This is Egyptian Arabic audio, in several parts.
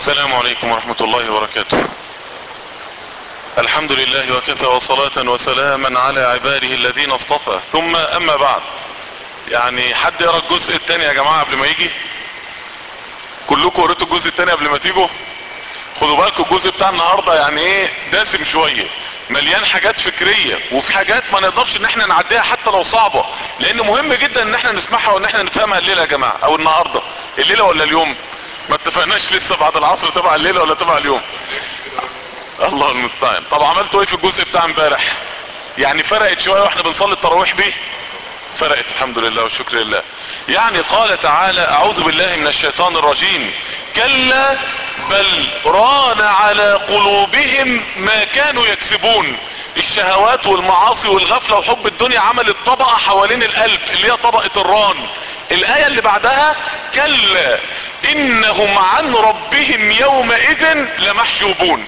السلام عليكم ورحمة الله وبركاته الحمد لله وكفى وصلاة وسلاما على عباده الذين اصطفى ثم اما بعد يعني حد يرى الجزء الثاني يا جماعة قبل ما يجي كلكم قريتوا الجزء الثاني قبل ما تيجوا خدوا بالكم الجزء بتاع النهاردة يعني ايه دسم شوية مليان حاجات فكرية وفي حاجات ما نقدرش ان احنا نعديها حتى لو صعبة لان مهم جدا ان احنا نسمعها وان احنا نفهمها الليلة يا جماعة او النهاردة الليلة ولا اليوم ما اتفقناش لسه بعد العصر تبع الليلة ولا تبع اليوم الله المستعان طب عملتوا ايه في الجزء بتاع امبارح يعني فرقت شوية واحنا بنصلي التراويح بيه فرقت الحمد لله والشكر لله يعني قال تعالى اعوذ بالله من الشيطان الرجيم كلا بل ران على قلوبهم ما كانوا يكسبون الشهوات والمعاصي والغفلة وحب الدنيا عملت طبقة حوالين القلب اللي هي طبقة الران الاية اللي بعدها كلا انهم عن ربهم يومئذ لمحجوبون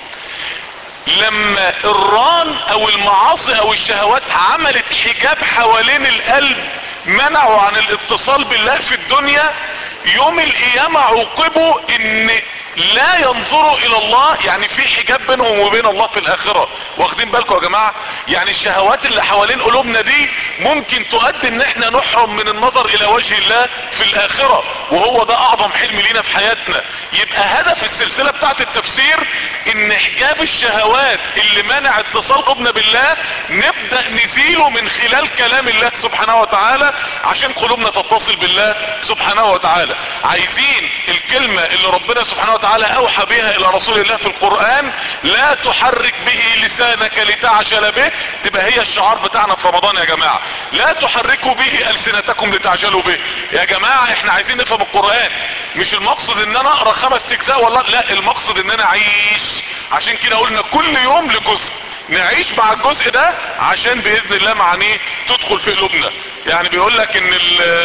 لما الران او المعاصي او الشهوات عملت حجاب حوالين القلب منعوا عن الاتصال بالله في الدنيا يوم القيامة عوقبوا ان لا ينظروا الى الله يعني في حجاب بينهم وبين الله في الاخرة واخدين بالكم يا جماعة يعني الشهوات اللي حوالين قلوبنا دي ممكن تؤدي ان احنا نحرم من النظر الى وجه الله في الاخرة وهو ده اعظم حلم لينا في حياتنا يبقى هدف السلسلة بتاعت التفسير ان حجاب الشهوات اللي منع اتصال قلوبنا بالله نبدأ نزيله من خلال كلام الله سبحانه وتعالى عشان قلوبنا تتصل بالله سبحانه وتعالى عايزين الكلمة اللي ربنا سبحانه وتعالى اوحى بها الى رسول الله في القرآن لا تحرك به لسانك لتعجل به تبقى هي الشعار بتاعنا في رمضان يا جماعة لا تحركوا به السنتكم لتعجلوا به يا جماعة احنا عايزين نفهم القرآن مش المقصد ان انا اقرا خمس اجزاء والله لا المقصد ان انا اعيش عشان كده قلنا كل يوم لجزء نعيش مع الجزء ده عشان باذن الله معانيه تدخل في قلوبنا يعني بيقول لك ان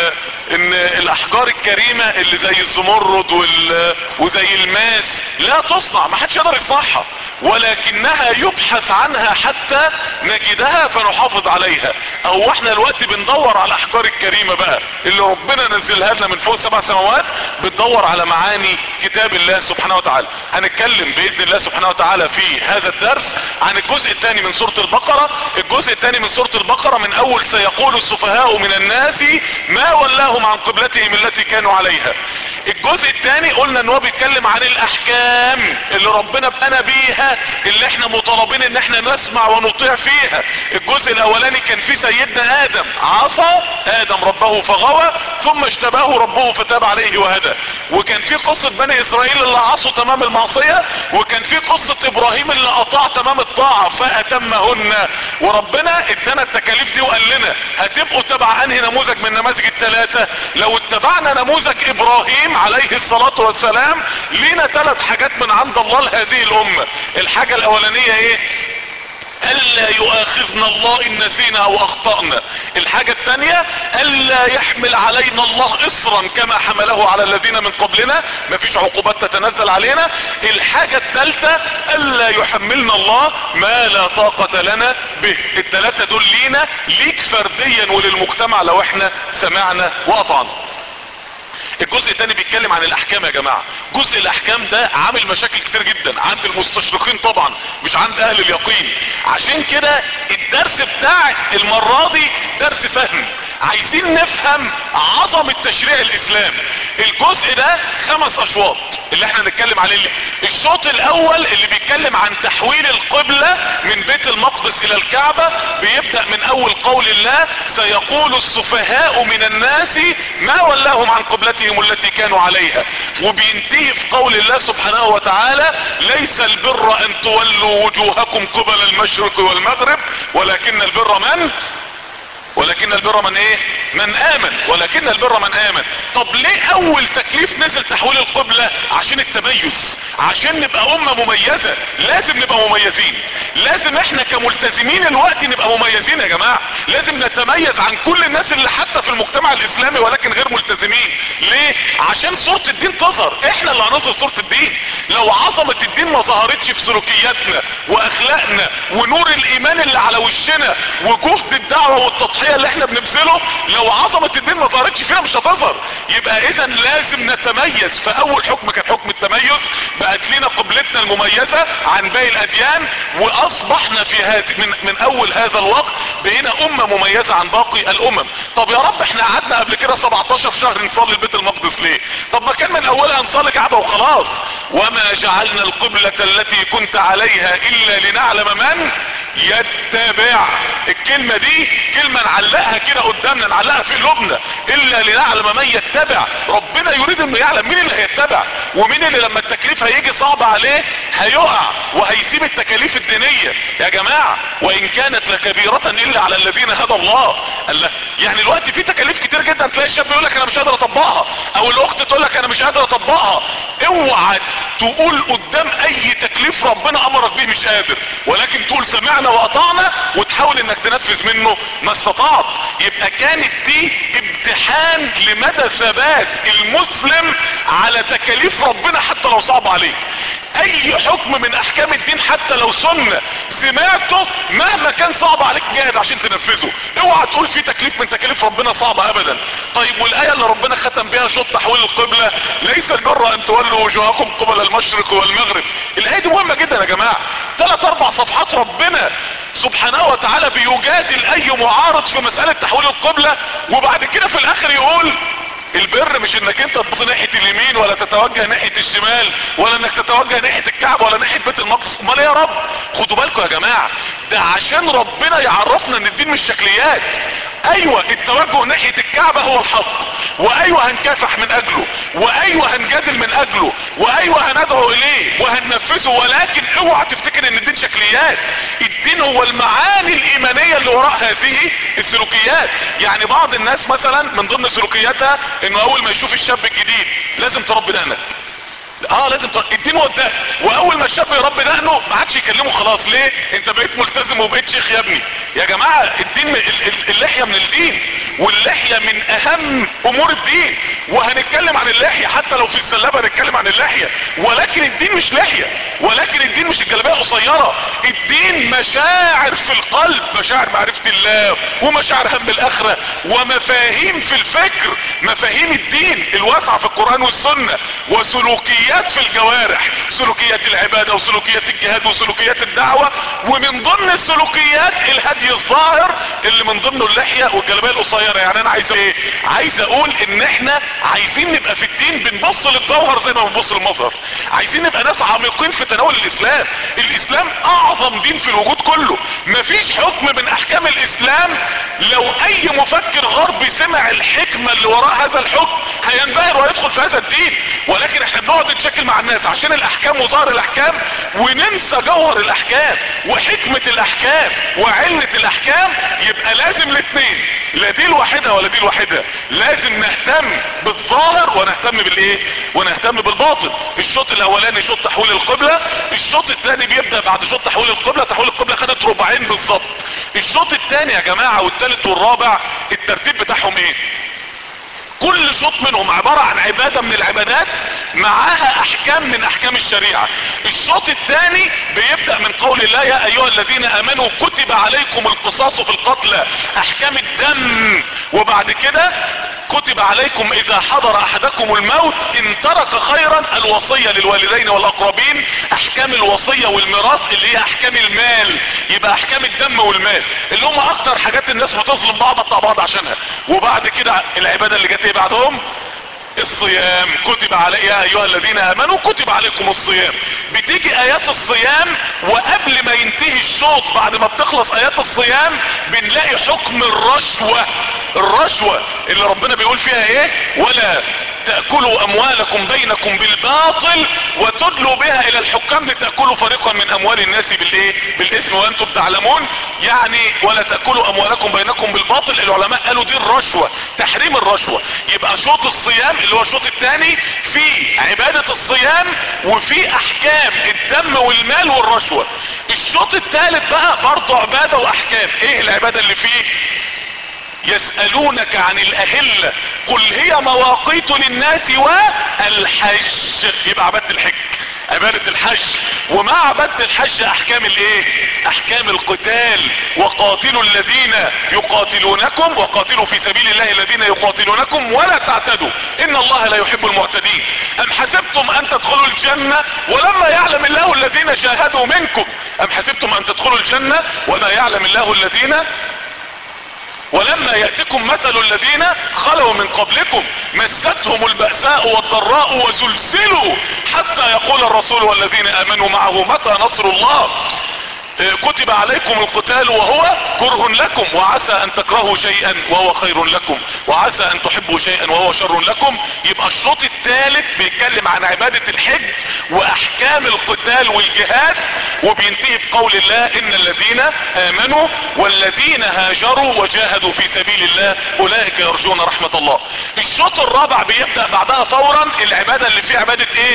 ان الاحجار الكريمة اللي زي الزمرد وال وزي الماس لا تصنع ما حدش يقدر يصنعها ولكنها يبحث عنها حتى نجدها فنحافظ عليها او احنا الوقت بندور على الاحجار الكريمة بقى اللي ربنا نزلها لنا من فوق سبع سماوات بتدور على معاني كتاب الله سبحانه وتعالى هنتكلم باذن الله سبحانه وتعالى في هذا الدرس عن الجزء الثاني من سورة البقرة الجزء الثاني من سورة البقرة من اول سيقول السفهاء من الناس ما ولاهم عن قبلتهم التي كانوا عليها الجزء الثاني قلنا ان هو بيتكلم عن الاحكام اللي ربنا بقنا بيها اللي احنا مطالبين ان احنا نسمع ونطيع فيها الجزء الاولاني كان فيه سيدنا ادم عصى ادم ربه فغوى ثم اشتباه ربه فتاب عليه وهدى وكان في قصة بني اسرائيل اللي عصوا تمام المعصية وكان في قصة ابراهيم اللي اطاع تمام الطاعة فاتمهن وربنا ادانا التكاليف دي وقال لنا هتبقوا تبع انهي نموذج من النماذج الثلاثة لو اتبعنا نموذج ابراهيم عليه الصلاة والسلام لينا ثلاث حاجات من عند الله لهذه الامة الحاجة الاولانية ايه الا يؤاخذنا الله ان نسينا او اخطأنا الحاجة الثانية الا يحمل علينا الله اصرا كما حمله على الذين من قبلنا مفيش عقوبات تتنزل علينا الحاجة الثالثة الا يحملنا الله ما لا طاقة لنا به الثلاثة دول لينا ليك فرديا وللمجتمع لو احنا سمعنا واطعنا الجزء الثاني بيتكلم عن الاحكام يا جماعة جزء الاحكام ده عامل مشاكل كتير جدا عند المستشرقين طبعا مش عند اهل اليقين عشان كده الدرس بتاع المرة دي درس فهم عايزين نفهم عظمة تشريع الاسلام الجزء ده خمس اشواط اللي احنا نتكلم عليه الشوط الاول اللي بيتكلم عن تحويل القبلة من بيت المقدس الى الكعبة بيبدأ من اول قول الله سيقول السفهاء من الناس ما ولاهم عن قبلتهم التي كانوا عليها وبينتهي في قول الله سبحانه وتعالى ليس البر ان تولوا وجوهكم قبل المشرق والمغرب ولكن البر من ولكن البر من ايه من امن ولكن البر من امن طب ليه اول تكليف نزل تحويل القبلة عشان التميز عشان نبقى امة مميزة لازم نبقى مميزين لازم احنا كملتزمين الوقت نبقى مميزين يا جماعة لازم نتميز عن كل الناس اللي حتى في المجتمع الاسلامي ولكن غير ملتزمين ليه عشان صورة الدين تظهر احنا اللي هنظهر صورة الدين لو عظمة الدين ما ظهرتش في سلوكياتنا واخلاقنا ونور الايمان اللي على وشنا وجهد الدعوة والتضحية التضحية اللي احنا بنبذله لو عظمة الدين ما ظهرتش فينا مش هتظهر يبقى اذا لازم نتميز فاول حكم كان حكم التميز بقت لنا قبلتنا المميزة عن باقي الاديان واصبحنا في هذه من, من اول هذا الوقت بقينا امة مميزة عن باقي الامم طب يا رب احنا قعدنا قبل كده 17 شهر نصلي البيت المقدس ليه طب ما كان من اولها نصلي كعبة وخلاص وما جعلنا القبلة التي كنت عليها الا لنعلم من يتبع الكلمة دي كلمة نعلقها كده قدامنا نعلقها في قلوبنا الا لنعلم من يتبع ربنا يريد انه يعلم مين اللي هيتبع ومين اللي لما التكليف هيجي صعب عليه هيقع وهيسيب التكاليف الدينية يا جماعة وان كانت لكبيرة الا على الذين هدى الله الله يعني الوقت في تكاليف كتير جدا تلاقي الشاب يقول لك انا مش قادر اطبقها او الاخت تقول لك انا مش قادر اطبقها اوعى تقول قدام اي تكليف ربنا امرك بيه مش قادر ولكن تقول سمعنا واطعنا وتحاول انك تنفذ منه ما استطعت يبقى كانت دي امتحان لمدى ثبات المسلم على تكاليف ربنا حتى لو صعب عليه اي حكم من احكام الدين حتى لو سنة سمعته مهما كان صعب عليك جاهد عشان تنفذه اوعى تقول في تكليف من تكاليف ربنا صعبة ابدا طيب والاية اللي ربنا ختم بها شوط تحويل القبلة ليس البر ان تولوا وجوهكم قبل المشرق والمغرب الاية دي مهمة جدا يا جماعة ثلاث اربع صفحات ربنا سبحانه وتعالى بيجادل اي معارض في مسألة تحويل القبلة وبعد كده في الاخر يقول البر مش انك انت تبص ناحية اليمين ولا تتوجه ناحية الشمال ولا انك تتوجه ناحية الكعبة ولا ناحية بيت المقدس امال ايه يا رب خدوا بالكم يا جماعة ده عشان ربنا يعرفنا ان الدين مش شكليات ايوه التوجه ناحية الكعبة هو الحق وايوه هنكافح من اجله وايوه هنجادل من اجله وايوه هندعو اليه وهننفذه ولكن اوعى تفتكر ان الدين شكليات الدين هو المعاني الايمانية اللي وراء هذه السلوكيات يعني بعض الناس مثلا من ضمن سلوكياتها انه اول ما يشوف الشاب الجديد لازم تربي دقنك اه لازم ت... الدين هو الدقن واول ما الشاب يربي دقنه ما عادش يكلمه خلاص ليه انت بقيت ملتزم وبقيت شيخ يا ابني يا جماعه الدين ال... ال... اللحيه من الدين واللحيه من اهم امور الدين وهنتكلم عن اللحيه حتى لو في السلابه هنتكلم عن اللحيه ولكن الدين مش لحيه ولكن الدين مش الجلابيه قصيره الدين مشاعر في القلب مشاعر معرفه الله ومشاعر هم الاخره ومفاهيم في الفكر مفاهيم الدين الواسعه في القران والسنه وسلوكيات في الجوارح سلوكيات العباده وسلوكيات الجهاد وسلوكيات الدعوه ومن ضمن السلوكيات الهدي الظاهر اللي من ضمنه اللحيه والجلابيه القصيره يعني انا عايز ايه عايز اقول ان احنا عايزين نبقى في الدين بنبص للجوهر زي ما بنبص للمظهر عايزين نبقى ناس عميقين في تناول الاسلام الاسلام اعظم دين في الوجود كله مفيش حكم من احكام الاسلام لو اي مفكر غربي سمع الحكمة اللي وراء هذا الحكم هينبهر ويدخل في هذا الدين ولكن احنا بنقعد نتشكل مع الناس عشان الاحكام وظهر الاحكام وننسى جوهر الاحكام وحكمة الاحكام وعلة الاحكام يبقى لازم الاثنين لا دي الواحدة ولا دي الواحدة لازم نهتم بالظاهر ونهتم بالايه ونهتم بالباطن الشوط الاولاني شوط تحويل القبلة الشوط الثاني بيبدأ بعد شوط تحويل القبلة تحويل القبلة خدت ربعين بالظبط الشوط الثاني يا جماعة والثالث والرابع الترتيب بتاعهم ايه كل شوط منهم عبارة عن عبادة من العبادات معاها احكام من احكام الشريعة الشوط الثاني بيبدأ من قول الله يا ايها الذين امنوا كتب عليكم القصاص في القتلى احكام الدم وبعد كده كتب عليكم اذا حضر احدكم الموت ان ترك خيرا الوصية للوالدين والاقربين احكام الوصية والميراث اللي هي احكام المال يبقى احكام الدم والمال اللي هم اكتر حاجات الناس بتظلم بعض بتاع بعض عشانها وبعد كده العبادة اللي جت ايه بعدهم الصيام كتب علي يا ايها الذين امنوا كتب عليكم الصيام بتيجي ايات الصيام وقبل ما ينتهي الشوط بعد ما بتخلص ايات الصيام بنلاقي حكم الرشوة الرشوة اللي ربنا بيقول فيها ايه ولا تأكلوا اموالكم بينكم بالباطل وتدلوا بها الى الحكام لتأكلوا فريقا من اموال الناس بالايه بالاثم وانتم تعلمون يعني ولا تأكلوا اموالكم بينكم بالباطل العلماء قالوا دي الرشوة تحريم الرشوة يبقى شوط الصيام اللي هو الشوط الثاني في عبادة الصيام وفي احكام الدم والمال والرشوة الشوط الثالث بقى برضه عبادة واحكام ايه العبادة اللي فيه يسألونك عن الاهلة قل هي مواقيت للناس والحج يبقى عبادة الحج عبادة الحج ومع عبادة الحج احكام الايه احكام القتال وقاتلوا الذين يقاتلونكم وقاتلوا في سبيل الله الذين يقاتلونكم ولا تعتدوا ان الله لا يحب المعتدين ام حسبتم ان تدخلوا الجنة ولما يعلم الله الذين جاهدوا منكم ام حسبتم ان تدخلوا الجنة وما يعلم الله الذين ولما يأتكم مثل الذين خلوا من قبلكم مستهم البأساء والضراء وزلزلوا حتى يقول الرسول والذين امنوا معه متى نصر الله كتب عليكم القتال وهو كره لكم وعسى ان تكرهوا شيئا وهو خير لكم وعسى ان تحبوا شيئا وهو شر لكم يبقى الشوط الثالث بيتكلم عن عبادة الحج واحكام القتال والجهاد وبينتهي بقول الله ان الذين امنوا والذين هاجروا وجاهدوا في سبيل الله اولئك يرجون رحمة الله الشوط الرابع بيبدأ بعدها فورا العبادة اللي فيه عبادة ايه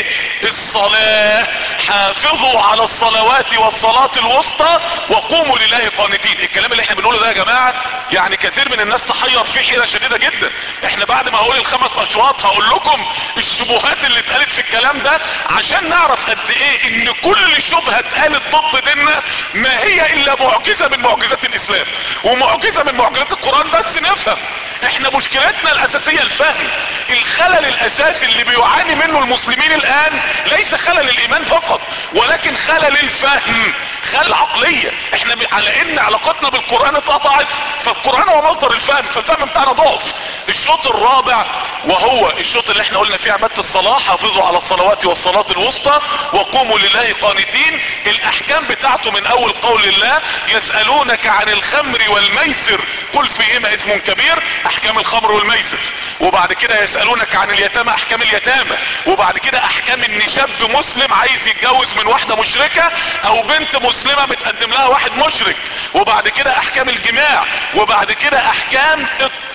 الصلاة حافظوا على الصلوات والصلاة الوسطى وقوموا لله قانتين الكلام اللي احنا بنقوله ده يا جماعة يعني كثير من الناس تحير فيه حيرة شديدة جدا احنا بعد ما هقول الخمس اشواط هقول لكم الشبهات اللي اتقالت في الكلام ده عشان نعرف قد ايه ان كل شبهة اتقالت ضد ديننا ما هي الا معجزة من معجزات الاسلام ومعجزة من معجزات القرآن بس نفهم احنا مشكلتنا الاساسية الفهم الخلل الاساسي اللي بيعاني منه المسلمين الان ليس خلل الايمان فقط ولكن خلل الفهم خلل عقلية احنا على ان علاقتنا بالقرآن اتقطعت فالقرآن هو مصدر الفهم فالفهم بتاعنا ضعف الشوط الرابع وهو الشوط اللي احنا قلنا فيه عبادة الصلاة حافظوا على الصلوات والصلاة الوسطى وقوموا لله قانتين الاحكام بتاعته من اول قول الله يسألونك عن الخمر والميسر قل فيهما اسم كبير احكام الخمر والميسر وبعد كده يسألونك عن اليتامى احكام اليتامى وبعد كده احكام ان شاب مسلم عايز يتجوز من واحدة مشركة او بنت مسلمة متقدم لها واحد مشرك وبعد كده احكام الجماع وبعد كده احكام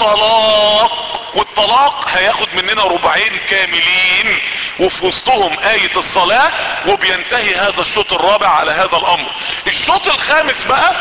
الطلاق والطلاق هياخد مننا ربعين كاملين وفي وسطهم آية الصلاة وبينتهي هذا الشوط الرابع على هذا الامر الشوط الخامس بقى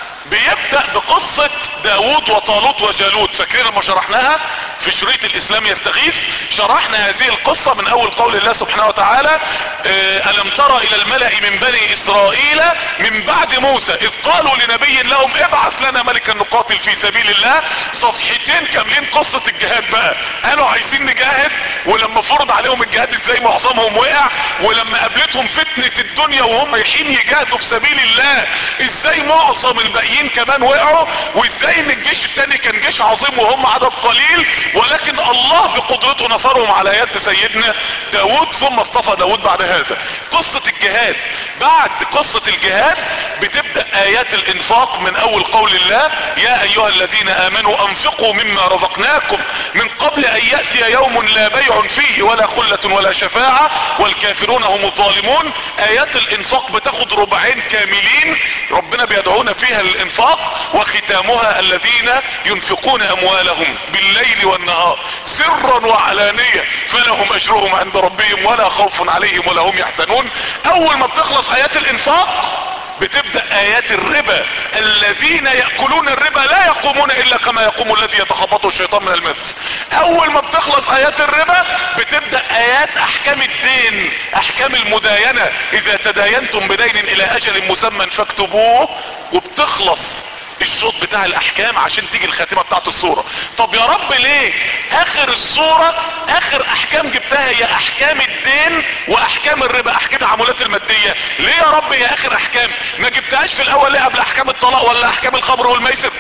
بيبدأ بقصة داود وطالوت وجالوت فاكرين لما شرحناها في شريط الاسلام يستغيث شرحنا هذه القصة من اول قول الله سبحانه وتعالى اه الم ترى الى الملأ من بني اسرائيل من بعد موسى اذ قالوا لنبي لهم ابعث لنا ملكا نقاتل في سبيل الله صفحتين كاملين قصة الجهاد بقى قالوا عايزين نجاهد ولما فرض عليهم الجهاد ازاي معظمهم وقع ولما قابلتهم فتنة الدنيا وهم رايحين يجاهدوا في سبيل الله ازاي معظم الباقيين كمان وقعوا وازاي ان الجيش التاني كان جيش عظيم وهم عدد قليل ولكن الله بقدرته نصرهم على يد سيدنا داود ثم اصطفى داود بعد هذا قصة الجهاد بعد قصة الجهاد بتبدأ ايات الانفاق من اول قول الله يا ايها الذين امنوا انفقوا مما رزقناكم من قبل ان يأتي يوم لا بيع فيه ولا خلة ولا شفاعة والكافرون هم الظالمون ايات الانفاق بتاخد ربعين كاملين ربنا بيدعونا فيها للانفاق وختامها الذين ينفقون اموالهم بالليل والنهار سرا وعلانية فلهم اجرهم عند ربهم ولا خوف عليهم ولا هم يحزنون اول ما بتخلص ايات الانفاق بتبدأ ايات الربا الذين يأكلون الربا لا يقومون الا كما يقوم الذي يتخبطه الشيطان من المس اول ما بتخلص ايات الربا بتبدأ ايات احكام الدين احكام المداينة اذا تداينتم بدين الى اجل مسمى فاكتبوه وبتخلص الشوط بتاع الاحكام عشان تيجي الخاتمة بتاعت الصورة طب يا رب ليه اخر الصورة اخر احكام جبتها هي احكام الدين واحكام الربا احكام العمولات المادية ليه يا رب يا اخر احكام ما جبتهاش في الاول ليه قبل احكام الطلاق ولا احكام الخمر والميسر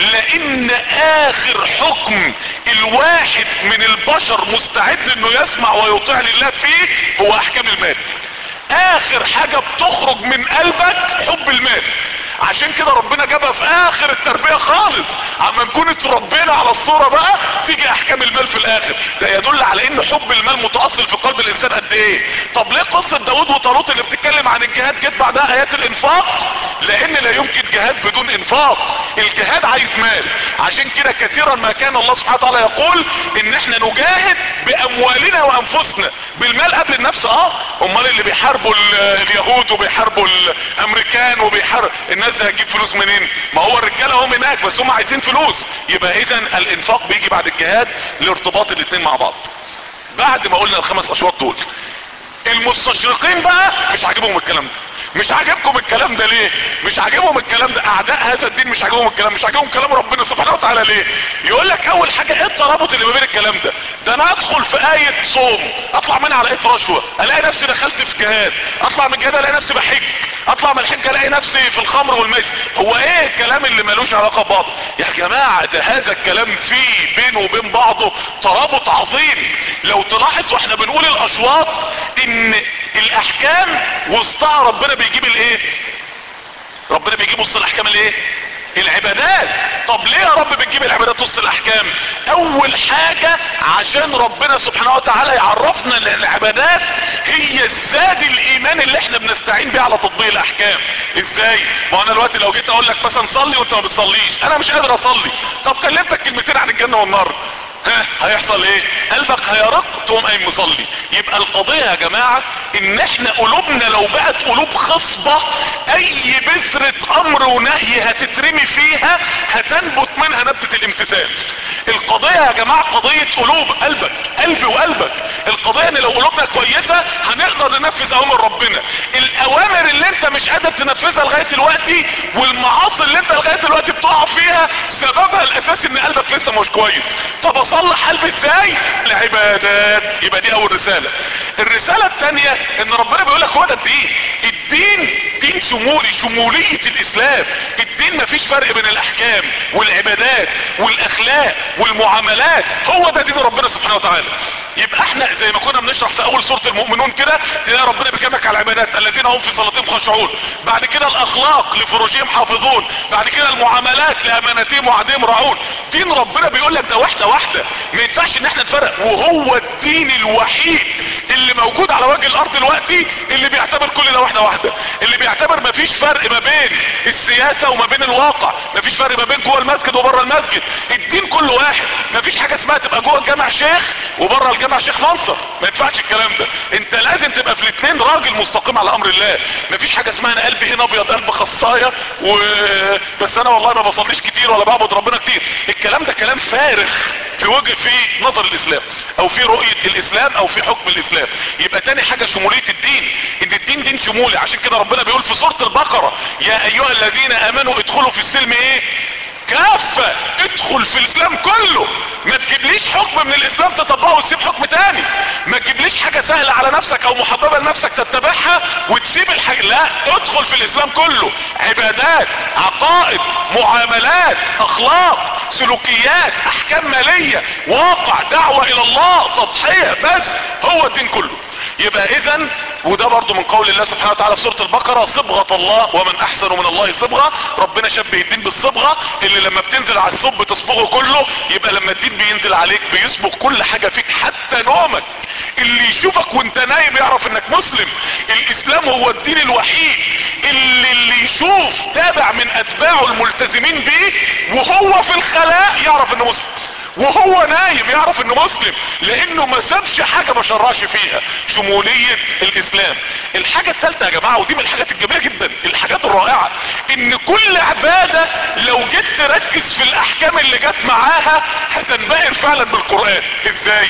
لان اخر حكم الواحد من البشر مستعد انه يسمع ويطيع لله فيه هو احكام المال اخر حاجة بتخرج من قلبك حب المال عشان كده ربنا جابها في اخر التربية خالص عما نكون اتربينا على الصورة بقى تيجي احكام المال في الاخر ده يدل على ان حب المال متأصل في قلب الانسان قد ايه طب ليه قصة داود وطالوت اللي بتتكلم عن الجهاد جت بعدها ايات الانفاق لان لا يمكن جهاد بدون انفاق الجهاد عايز مال عشان كده كثيرا ما كان الله سبحانه وتعالى يقول ان احنا نجاهد باموالنا وانفسنا بالمال قبل النفس اه امال اللي بيحاربوا اليهود وبيحاربوا الامريكان وبيحارب الناس دي هتجيب فلوس منين ما هو الرجاله هم هناك بس هم عايزين فلوس يبقى اذا الانفاق بيجي بعد الجهاد لارتباط الاثنين مع بعض بعد ما قلنا الخمس اشواط دول المستشرقين بقى مش عاجبهم الكلام ده مش عاجبكم الكلام ده ليه مش عاجبهم الكلام ده اعداء هذا الدين مش عاجبهم الكلام مش عاجبهم كلام ربنا سبحانه وتعالى ليه يقول لك اول حاجة ايه الترابط اللي ما بين الكلام ده ده انا ادخل في اية صوم اطلع منها على اية رشوة الاقي نفسي دخلت في جهاد اطلع من الجهاد الاقي نفسي بحج اطلع من الحج الاقي نفسي في الخمر والميسر هو ايه الكلام اللي ملوش علاقة ببعضه يا جماعة ده هذا الكلام فيه بينه وبين بعضه ترابط عظيم لو تلاحظ واحنا بنقول الاشواط ان الاحكام وسطها ربنا بيجيب الايه ربنا بيجيب وسط الاحكام الايه العبادات طب ليه يا رب بتجيب العبادات وسط الاحكام اول حاجة عشان ربنا سبحانه وتعالى يعرفنا ان العبادات هي الزاد الايمان اللي احنا بنستعين بيه على تطبيق الاحكام ازاي ما انا دلوقتي لو جيت اقول لك مثلا صلي وانت ما بتصليش انا مش قادر اصلي طب كلمتك كلمتين عن الجنة والنار ها هيحصل ايه قلبك هيرق تقوم قايم مصلي يبقى القضية يا جماعة ان احنا قلوبنا لو بقت قلوب خصبة اي بذرة امر ونهي هتترمي فيها هتنبت منها نبتة الامتثال القضية يا جماعة قضية قلوب قلبك قلبي وقلبك القضية ان لو قلوبنا كويسة هنقدر ننفذ اوامر ربنا الاوامر اللي انت مش قادر تنفذها لغاية دلوقتي والمعاصي اللي انت لغاية دلوقتي بتقع فيها سببها الاساسي ان قلبك لسه مش كويس طب اصلح قلبي ازاي العبادات يبقى دي اول رسالة الرسالة التانية ان ربنا بيقول لك هو ده الدين الدين دين شمولي شمولية الاسلام الدين مفيش فرق بين الاحكام والعبادات والاخلاق والمعاملات هو ده دين ربنا سبحانه وتعالى يبقى احنا زي ما كنا بنشرح في اول سورة المؤمنون كده تلاقي ربنا بيكلمك على العبادات الذين هم في صلاتهم خاشعون بعد كده الاخلاق لفروجهم حافظون بعد كده المعاملات لامانتهم وعدهم راعون دين ربنا بيقول لك ده واحدة واحدة ما ينفعش ان احنا نفرق وهو الدين الوحيد اللي موجود على وجه الارض دلوقتي اللي بيعتبر كل ده واحدة واحدة اللي بيعتبر ما فيش فرق ما بين السياسة وما بين الواقع ما فيش فرق ما بين جوه المسجد وبره المسجد الدين كله واحد ما فيش حاجة اسمها تبقى جوه الجامع شيخ وبره الجامع شيخ منصر ما ينفعش الكلام ده انت لازم تبقى في الاثنين راجل مستقيم على امر الله ما فيش حاجة اسمها انا قلبي هنا ابيض قلب خصاية و... بس انا والله ما بصليش كتير ولا بعبد ربنا كتير الكلام ده كلام فارغ في وجه في نظر الاسلام او في رؤية الاسلام او في حكم الاسلام يبقى تاني حاجة شمولية الدين ان الدين دين شمولي عشان كده ربنا بيقول في سورة البقرة يا ايها الذين امنوا ادخلوا في السلم ايه كافة ادخل في الاسلام كله ما تجيبليش حكم من الاسلام تطبقه وتسيب حكم تاني ما تجيبليش حاجة سهلة على نفسك او محببة لنفسك تتبعها وتسيب الحاجة لا ادخل في الاسلام كله عبادات عقائد معاملات اخلاق سلوكيات احكام مالية واقع دعوة الى الله تضحية بس هو الدين كله يبقى اذا وده برضو من قول الله سبحانه وتعالى في سورة البقرة صبغة الله ومن احسن من الله صبغة ربنا شبه الدين بالصبغة اللي لما بتنزل على الثوب بتصبغه كله يبقى لما الدين بينزل عليك بيصبغ كل حاجة فيك حتى نومك اللي يشوفك وانت نايم يعرف انك مسلم الاسلام هو الدين الوحيد اللي اللي يشوف تابع من اتباعه الملتزمين بيه وهو في الخلاء يعرف انه مسلم وهو نايم يعرف انه مسلم لانه ما سابش حاجة ما شرعش فيها شمولية الاسلام الحاجة الثالثة يا جماعة ودي من الحاجات الجميلة جدا الحاجات الرائعة ان كل عبادة لو جيت تركز في الاحكام اللي جت معاها هتنبهر فعلا بالقرآن ازاي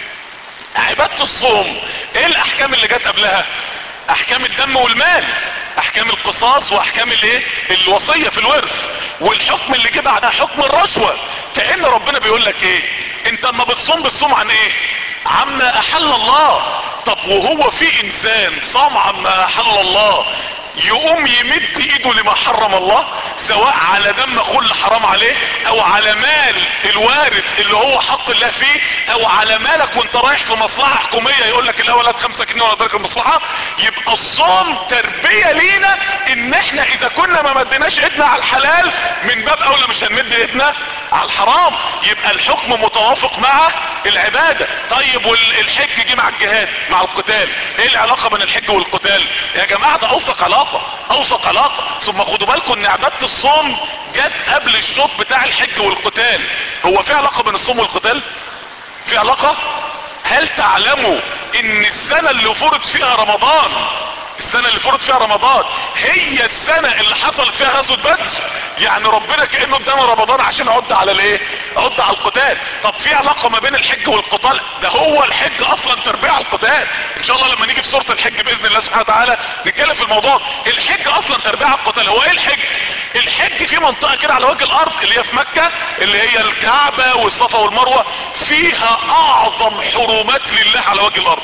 عبادة الصوم ايه الاحكام اللي جت قبلها احكام الدم والمال احكام القصاص واحكام الايه الوصية في الورث والحكم اللي جه بعدها حكم الرشوة كأن ربنا بيقول لك ايه انت اما بتصوم بتصوم عن ايه عما احل الله طب وهو في انسان صام عما احل الله يقوم يمد ايده لما حرم الله سواء على دم اخوه اللي حرام عليه او على مال الوارث اللي هو حق الله فيه او على مالك وانت رايح في مصلحة حكومية يقول لك الاول هات خمسة جنيه ولا ذلك المصلحة يبقى الصوم تربية لينا ان احنا اذا كنا ما مديناش ايدنا على الحلال من باب اولى مش هنمد ايدنا على الحرام يبقى الحكم متوافق مع العبادة طيب والحج جه مع الجهاد مع القتال ايه العلاقة بين الحج والقتال يا جماعة ده اوثق علاقة اوثق علاقة ثم خدوا بالكم ان عبادة الصوم جت قبل الشوط بتاع الحج والقتال هو في علاقة بين الصوم والقتال في علاقة هل تعلموا ان السنة اللي فرض فيها رمضان السنة اللي فرض فيها رمضان هي السنة اللي حصلت فيها غزوة بدر يعني ربنا كأنه ادانا رمضان عشان عد على الايه عد على القتال طب في علاقة ما بين الحج والقتال ده هو الحج اصلا تربية على القتال ان شاء الله لما نيجي في سورة الحج باذن الله سبحانه وتعالى نتكلم في الموضوع الحج اصلا تربية على القتال هو ايه الحج الحج في منطقة كده على وجه الارض اللي هي في مكة اللي هي الكعبة والصفا والمروة فيها اعظم حرمات لله على وجه الارض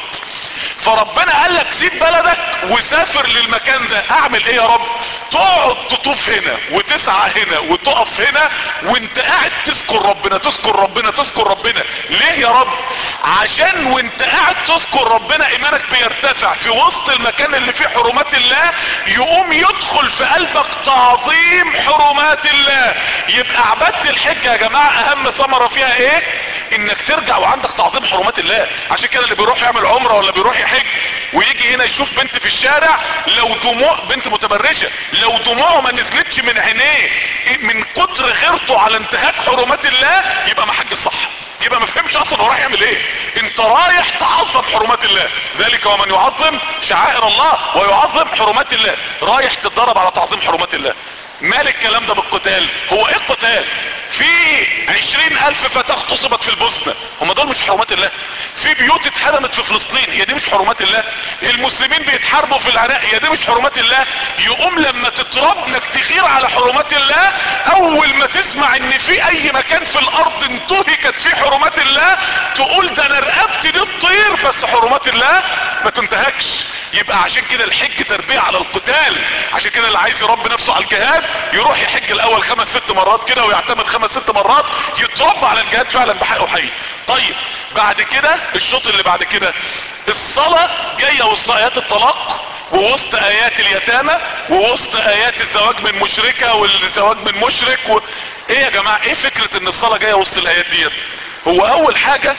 فربنا قال لك سيب بلدك وسافر للمكان ده اعمل ايه يا رب تقعد تطوف هنا وتسعى هنا وتقف هنا وانت قاعد تذكر ربنا تذكر ربنا تذكر ربنا ليه يا رب عشان وانت قاعد تذكر ربنا ايمانك بيرتفع في وسط المكان اللي فيه حرمات الله يقوم يدخل في قلبك تعظيم حرمات الله يبقى عبادة الحج يا جماعة اهم ثمرة فيها ايه انك ترجع وعندك تعظيم حرمات الله عشان كده اللي بيروح يعمل عمرة ولا بيروح يحج ويجي هنا يشوف بنت في الشارع لو دموع بنت متبرجة لو دموعه ما نزلتش من عينيه من كتر غيرته على انتهاك حرمات الله يبقى ما حج الصح يبقى ما فهمش اصلا هو رايح يعمل ايه انت رايح تعظم حرمات الله ذلك ومن يعظم شعائر الله ويعظم حرمات الله رايح تتدرب على تعظيم حرمات الله مال الكلام ده بالقتال هو ايه القتال في عشرين الف فتاة اغتصبت في البوسنة هم دول مش حرمات الله في بيوت اتهدمت في فلسطين هي دي مش حرمات الله المسلمين بيتحاربوا في العراق هي دي مش حرمات الله يقوم لما تترب انك تغير على حرمات الله اول ما تسمع ان في اي مكان في الارض انتهكت فيه حرمات الله تقول ده انا رقبتي دي تطير بس حرمات الله ما تنتهكش يبقى عشان كده الحج تربية على القتال عشان كده اللي عايز يربي نفسه على الجهاد يروح يحج الاول خمس ست مرات كده ويعتمد خمس ست مرات يتربى على الجهاد فعلا بحقه حقيقي طيب بعد كده الشوط اللي بعد كده الصلاة جاية وسط ايات الطلاق ووسط ايات اليتامى ووسط ايات الزواج من مشركة والزواج من مشرك و... ايه يا جماعة ايه فكرة ان الصلاة جاية وسط الايات ديت هو اول حاجة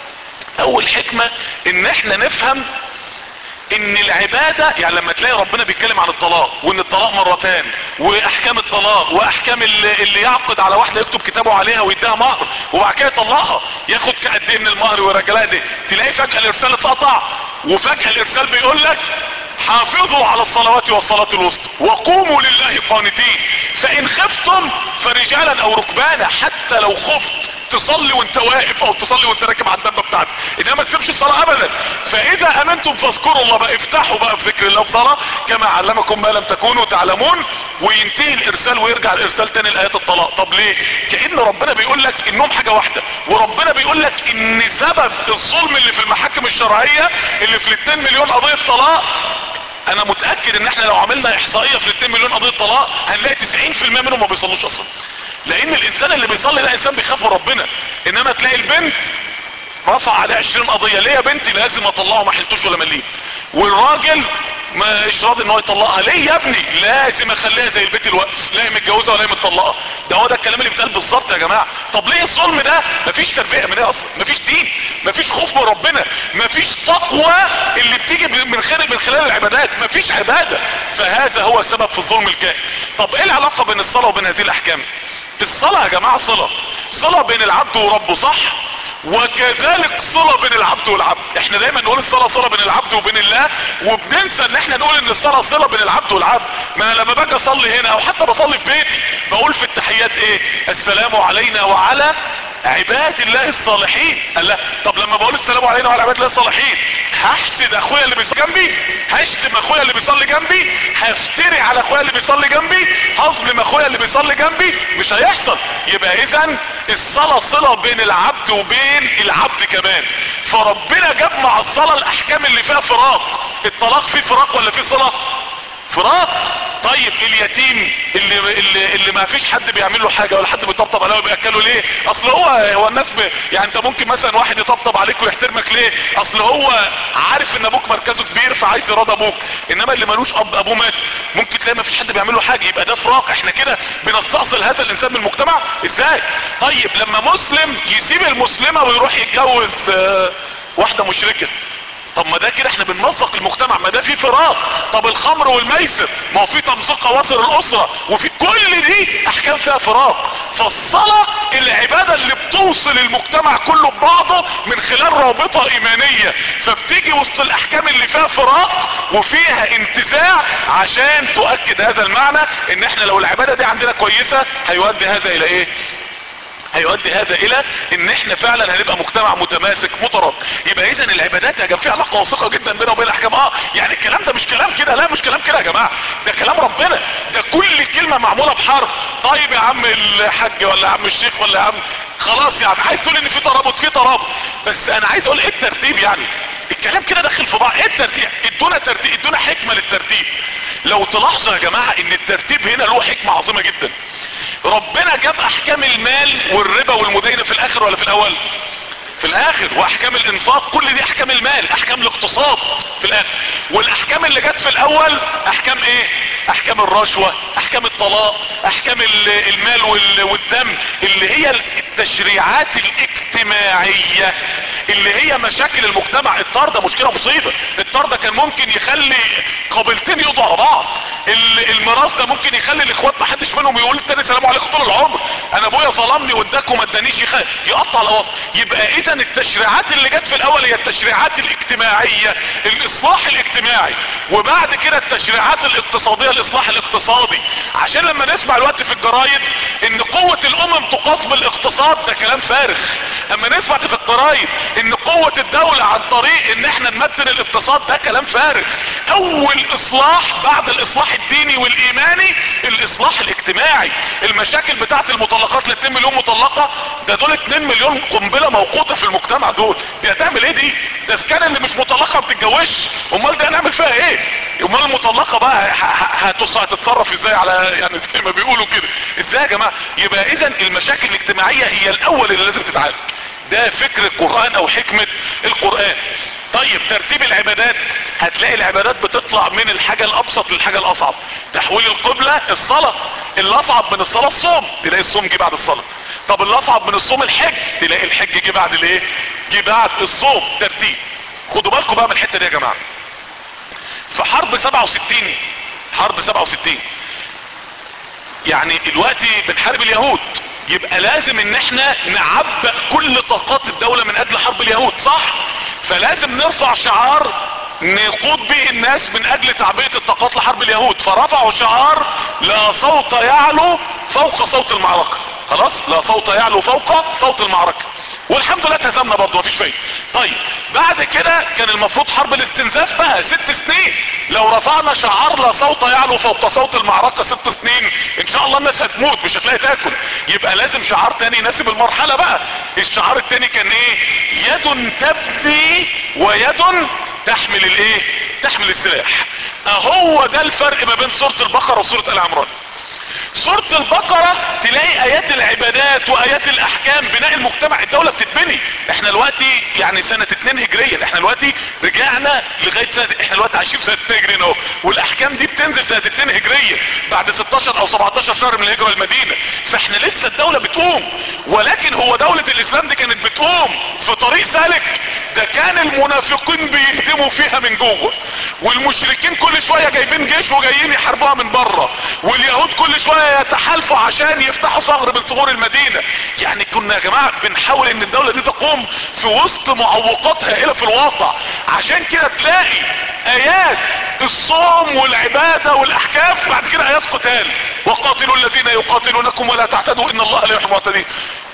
اول حكمة ان احنا نفهم ان العبادة يعني لما تلاقي ربنا بيتكلم عن الطلاق وان الطلاق مرتان واحكام الطلاق واحكام اللي, اللي يعقد على واحدة يكتب كتابه عليها ويديها مهر وبعد كده يطلقها ياخد قد ايه من المهر ويرجلها دي تلاقي فجأة الارسال اتقطع وفجأة الارسال بيقول لك حافظوا على الصلوات والصلاة الوسطى وقوموا لله قانتين فان خفتم فرجالا او ركبانا حتى لو خفت تصلي وانت واقف او تصلي وانت راكب على الدبه بتاعتك انما ما تسيبش الصلاه ابدا فاذا امنتم فاذكروا الله بقى افتحوا بقى في ذكر الله الصلاه كما علمكم ما لم تكونوا تعلمون وينتهي الارسال ويرجع الارسال تاني لايات الطلاق طب ليه كان ربنا بيقول لك انهم حاجه واحده وربنا بيقول لك ان سبب الظلم اللي في المحاكم الشرعيه اللي في ال 2 مليون قضيه طلاق انا متاكد ان احنا لو عملنا احصائيه في ال 2 مليون قضيه طلاق هنلاقي 90% منهم ما بيصلوش اصلا لان الانسان اللي بيصلي ده انسان بيخاف من ربنا انما تلاقي البنت رفع عليه 20 قضيه ليه يا بنتي لازم اطلعه ما حلتوش ولا مليم والراجل مش راضي ان هو يطلقها ليه يا ابني لازم اخليها زي البيت الوقف لا هي متجوزه ولا هي متطلقه ده هو ده الكلام اللي بيتقال بالظبط يا جماعه طب ليه الظلم ده مفيش تربيه من ايه اصلا مفيش دين مفيش خوف من ربنا مفيش تقوى اللي بتيجي من خلال من خلال العبادات مفيش عباده فهذا هو السبب في الظلم الكائن طب ايه العلاقه بين الصلاه وبين هذه الاحكام الصلاه يا جماعه صله صله بين العبد وربه صح وكذلك صلة بين العبد والعبد احنا دايما نقول الصلاة صلة بين العبد وبين الله وبننسى ان احنا نقول ان الصلاة صلة بين العبد والعبد ما أنا لما باجي اصلي هنا او حتى بصلي في بيتي بقول في التحيات ايه السلام علينا وعلى عباد الله الصالحين قال لا طب لما بقول السلام علينا وعلى عباد الله الصالحين هحسد اخويا اللي بيصلي جنبي هشتم اخويا اللي بيصلي جنبي هفتري على اخويا اللي بيصلي جنبي هظلم اخويا اللي بيصلي جنبي مش هيحصل يبقى اذا الصلاة صلة بين العبد وبين العبد كمان فربنا جاب مع الصلاة الاحكام اللي فيها فراق الطلاق فيه فراق ولا فيه صلة فراق طيب اليتيم اللي اللي, اللي ما فيش حد بيعمل له حاجه ولا حد بيطبطب عليه وبياكله ليه اصل هو هو الناس ب... يعني انت ممكن مثلا واحد يطبطب عليك ويحترمك ليه اصل هو عارف ان ابوك مركزه كبير فعايز يراضي ابوك انما اللي ملوش اب ابوه مات ممكن تلاقي ما فيش حد بيعمل له حاجه يبقى ده فراق احنا كده بنستأصل هذا الانسان من المجتمع ازاي طيب لما مسلم يسيب المسلمه ويروح يتجوز آه واحده مشركه طب ما ده كده احنا بنمزق المجتمع ما ده في فراق طب الخمر والميسر ما هو في تمزيق اواصر الاسرة وفي كل دي احكام فيها فراق فالصلاة العبادة اللي بتوصل المجتمع كله ببعضه من خلال رابطة ايمانية فبتيجي وسط الاحكام اللي فيها فراق وفيها انتزاع عشان تؤكد هذا المعنى ان احنا لو العبادة دي عندنا كويسة هيؤدي هذا الى ايه هيؤدي هذا الى ان احنا فعلا هنبقى مجتمع متماسك مترابط يبقى اذا العبادات يا جماعه في علاقه وثيقه جدا بينها وبين الاحكام اه يعني الكلام ده مش كلام كده لا مش كلام كده يا جماعه ده كلام ربنا ده كل كلمه معموله بحرف طيب يا عم الحاج ولا يا عم الشيخ ولا يا عم خلاص يا عم عايز تقول ان في ترابط في ترابط بس انا عايز اقول ايه الترتيب يعني الكلام كده داخل في بعض ايه الترتيب ادونا ترتيب ادونا حكمه للترتيب لو تلاحظوا يا جماعه ان الترتيب هنا له حكمه عظيمه جدا ربنا جاب احكام المال والربا والمدينه في الاخر ولا في الاول في الاخر واحكام الانفاق كل دي احكام المال احكام الاقتصاد في الاخر والاحكام اللي جت في الاول احكام ايه احكام الرشوة احكام الطلاق احكام المال والدم اللي هي التشريعات الاجتماعية اللي هي مشاكل المجتمع الطار ده مشكلة مصيبة الطار ده كان ممكن يخلي قابلتين يقضوا على بعض الميراث ده ممكن يخلي الاخوات ما حدش منهم يقول التاني سلام عليكم طول العمر انا ابويا ظلمني واداك وما ادانيش يقطع الاوسط يبقى اذا التشريعات اللي جت في الاول هي التشريعات الاجتماعية الاصلاح الاجتماعي وبعد كده التشريعات الاقتصادية الاصلاح الاقتصادي عشان لما نسمع الوقت في الجرايد ان قوة الامم تقاس بالاقتصاد ده كلام فارغ اما نسمع في الجرايد ان قوة الدولة عن طريق ان احنا نمثل الاقتصاد ده كلام فارغ اول اصلاح بعد الاصلاح الديني والايماني الاصلاح الاجتماعي المشاكل بتاعت المطلقات ل 2 مليون مطلقة ده دول 2 مليون قنبلة موقوتة في المجتمع دول دي هتعمل ايه دي ده كان اللي مش مطلقة ما بتتجوزش امال دي هنعمل فيها ايه امال المطلقة بقى هتتصرف ازاي على يعني زي ما بيقولوا كده ازاي يا جماعة يبقى اذا المشاكل الاجتماعية هي الاول اللي لازم تتعالج ده فكر القرآن او حكمة القرآن طيب ترتيب العبادات هتلاقي العبادات بتطلع من الحاجة الابسط للحاجة الاصعب تحويل القبلة الصلاة الاصعب من الصلاة الصوم تلاقي الصوم جه بعد الصلاة طب الاصعب من الصوم الحج تلاقي الحج جه بعد الايه جه بعد الصوم ترتيب خدوا بالكم بقى من الحتة دي يا جماعة في حرب 67 حرب 67 يعني دلوقتي بنحارب اليهود يبقى لازم ان احنا نعبأ كل طاقات الدولة من اجل حرب اليهود صح فلازم نرفع شعار نقود به الناس من اجل تعبئة الطاقات لحرب اليهود فرفعوا شعار لا صوت يعلو فوق صوت المعركة خلاص لا صوت يعلو فوق صوت المعركة والحمد لله اتهزمنا برضه مفيش فايده طيب بعد كده كان المفروض حرب الاستنزاف بقى ست سنين لو رفعنا شعار لا صوت يعلو فوق صوت المعركة ست سنين ان شاء الله الناس هتموت مش هتلاقي تاكل يبقى لازم شعار تاني يناسب المرحلة بقى الشعار التاني كان ايه يد تبدي ويد تحمل الايه تحمل السلاح اهو ده الفرق ما بين سورة البقرة وسورة العمران سورة البقرة تلاقي ايات العبادات وايات الاحكام بناء المجتمع الدولة بتتبني احنا دلوقتي يعني سنة 2 هجريا احنا دلوقتي رجعنا لغاية سنة احنا دلوقتي عايشين في سنة 2 هجريا اهو والاحكام دي بتنزل سنة 2 هجريا بعد 16 او 17 شهر من الهجرة المدينة فاحنا لسه الدولة بتقوم ولكن هو دولة الاسلام دي كانت بتقوم في طريق سالك ده كان المنافقين بيهدموا فيها من جوه والمشركين كل شوية جايبين جيش وجايين يحاربوها من بره واليهود كل شوية يتحالفوا عشان يفتحوا ثغر من ثغور المدينة يعني كنا يا جماعة بنحاول ان الدولة دي تقوم في وسط معوقات هائلة في الواقع عشان كده تلاقي ايات الصوم والعبادة والاحكام بعد كده ايات قتال وقاتلوا الذين يقاتلونكم ولا تعتدوا ان الله لا يحب المعتدين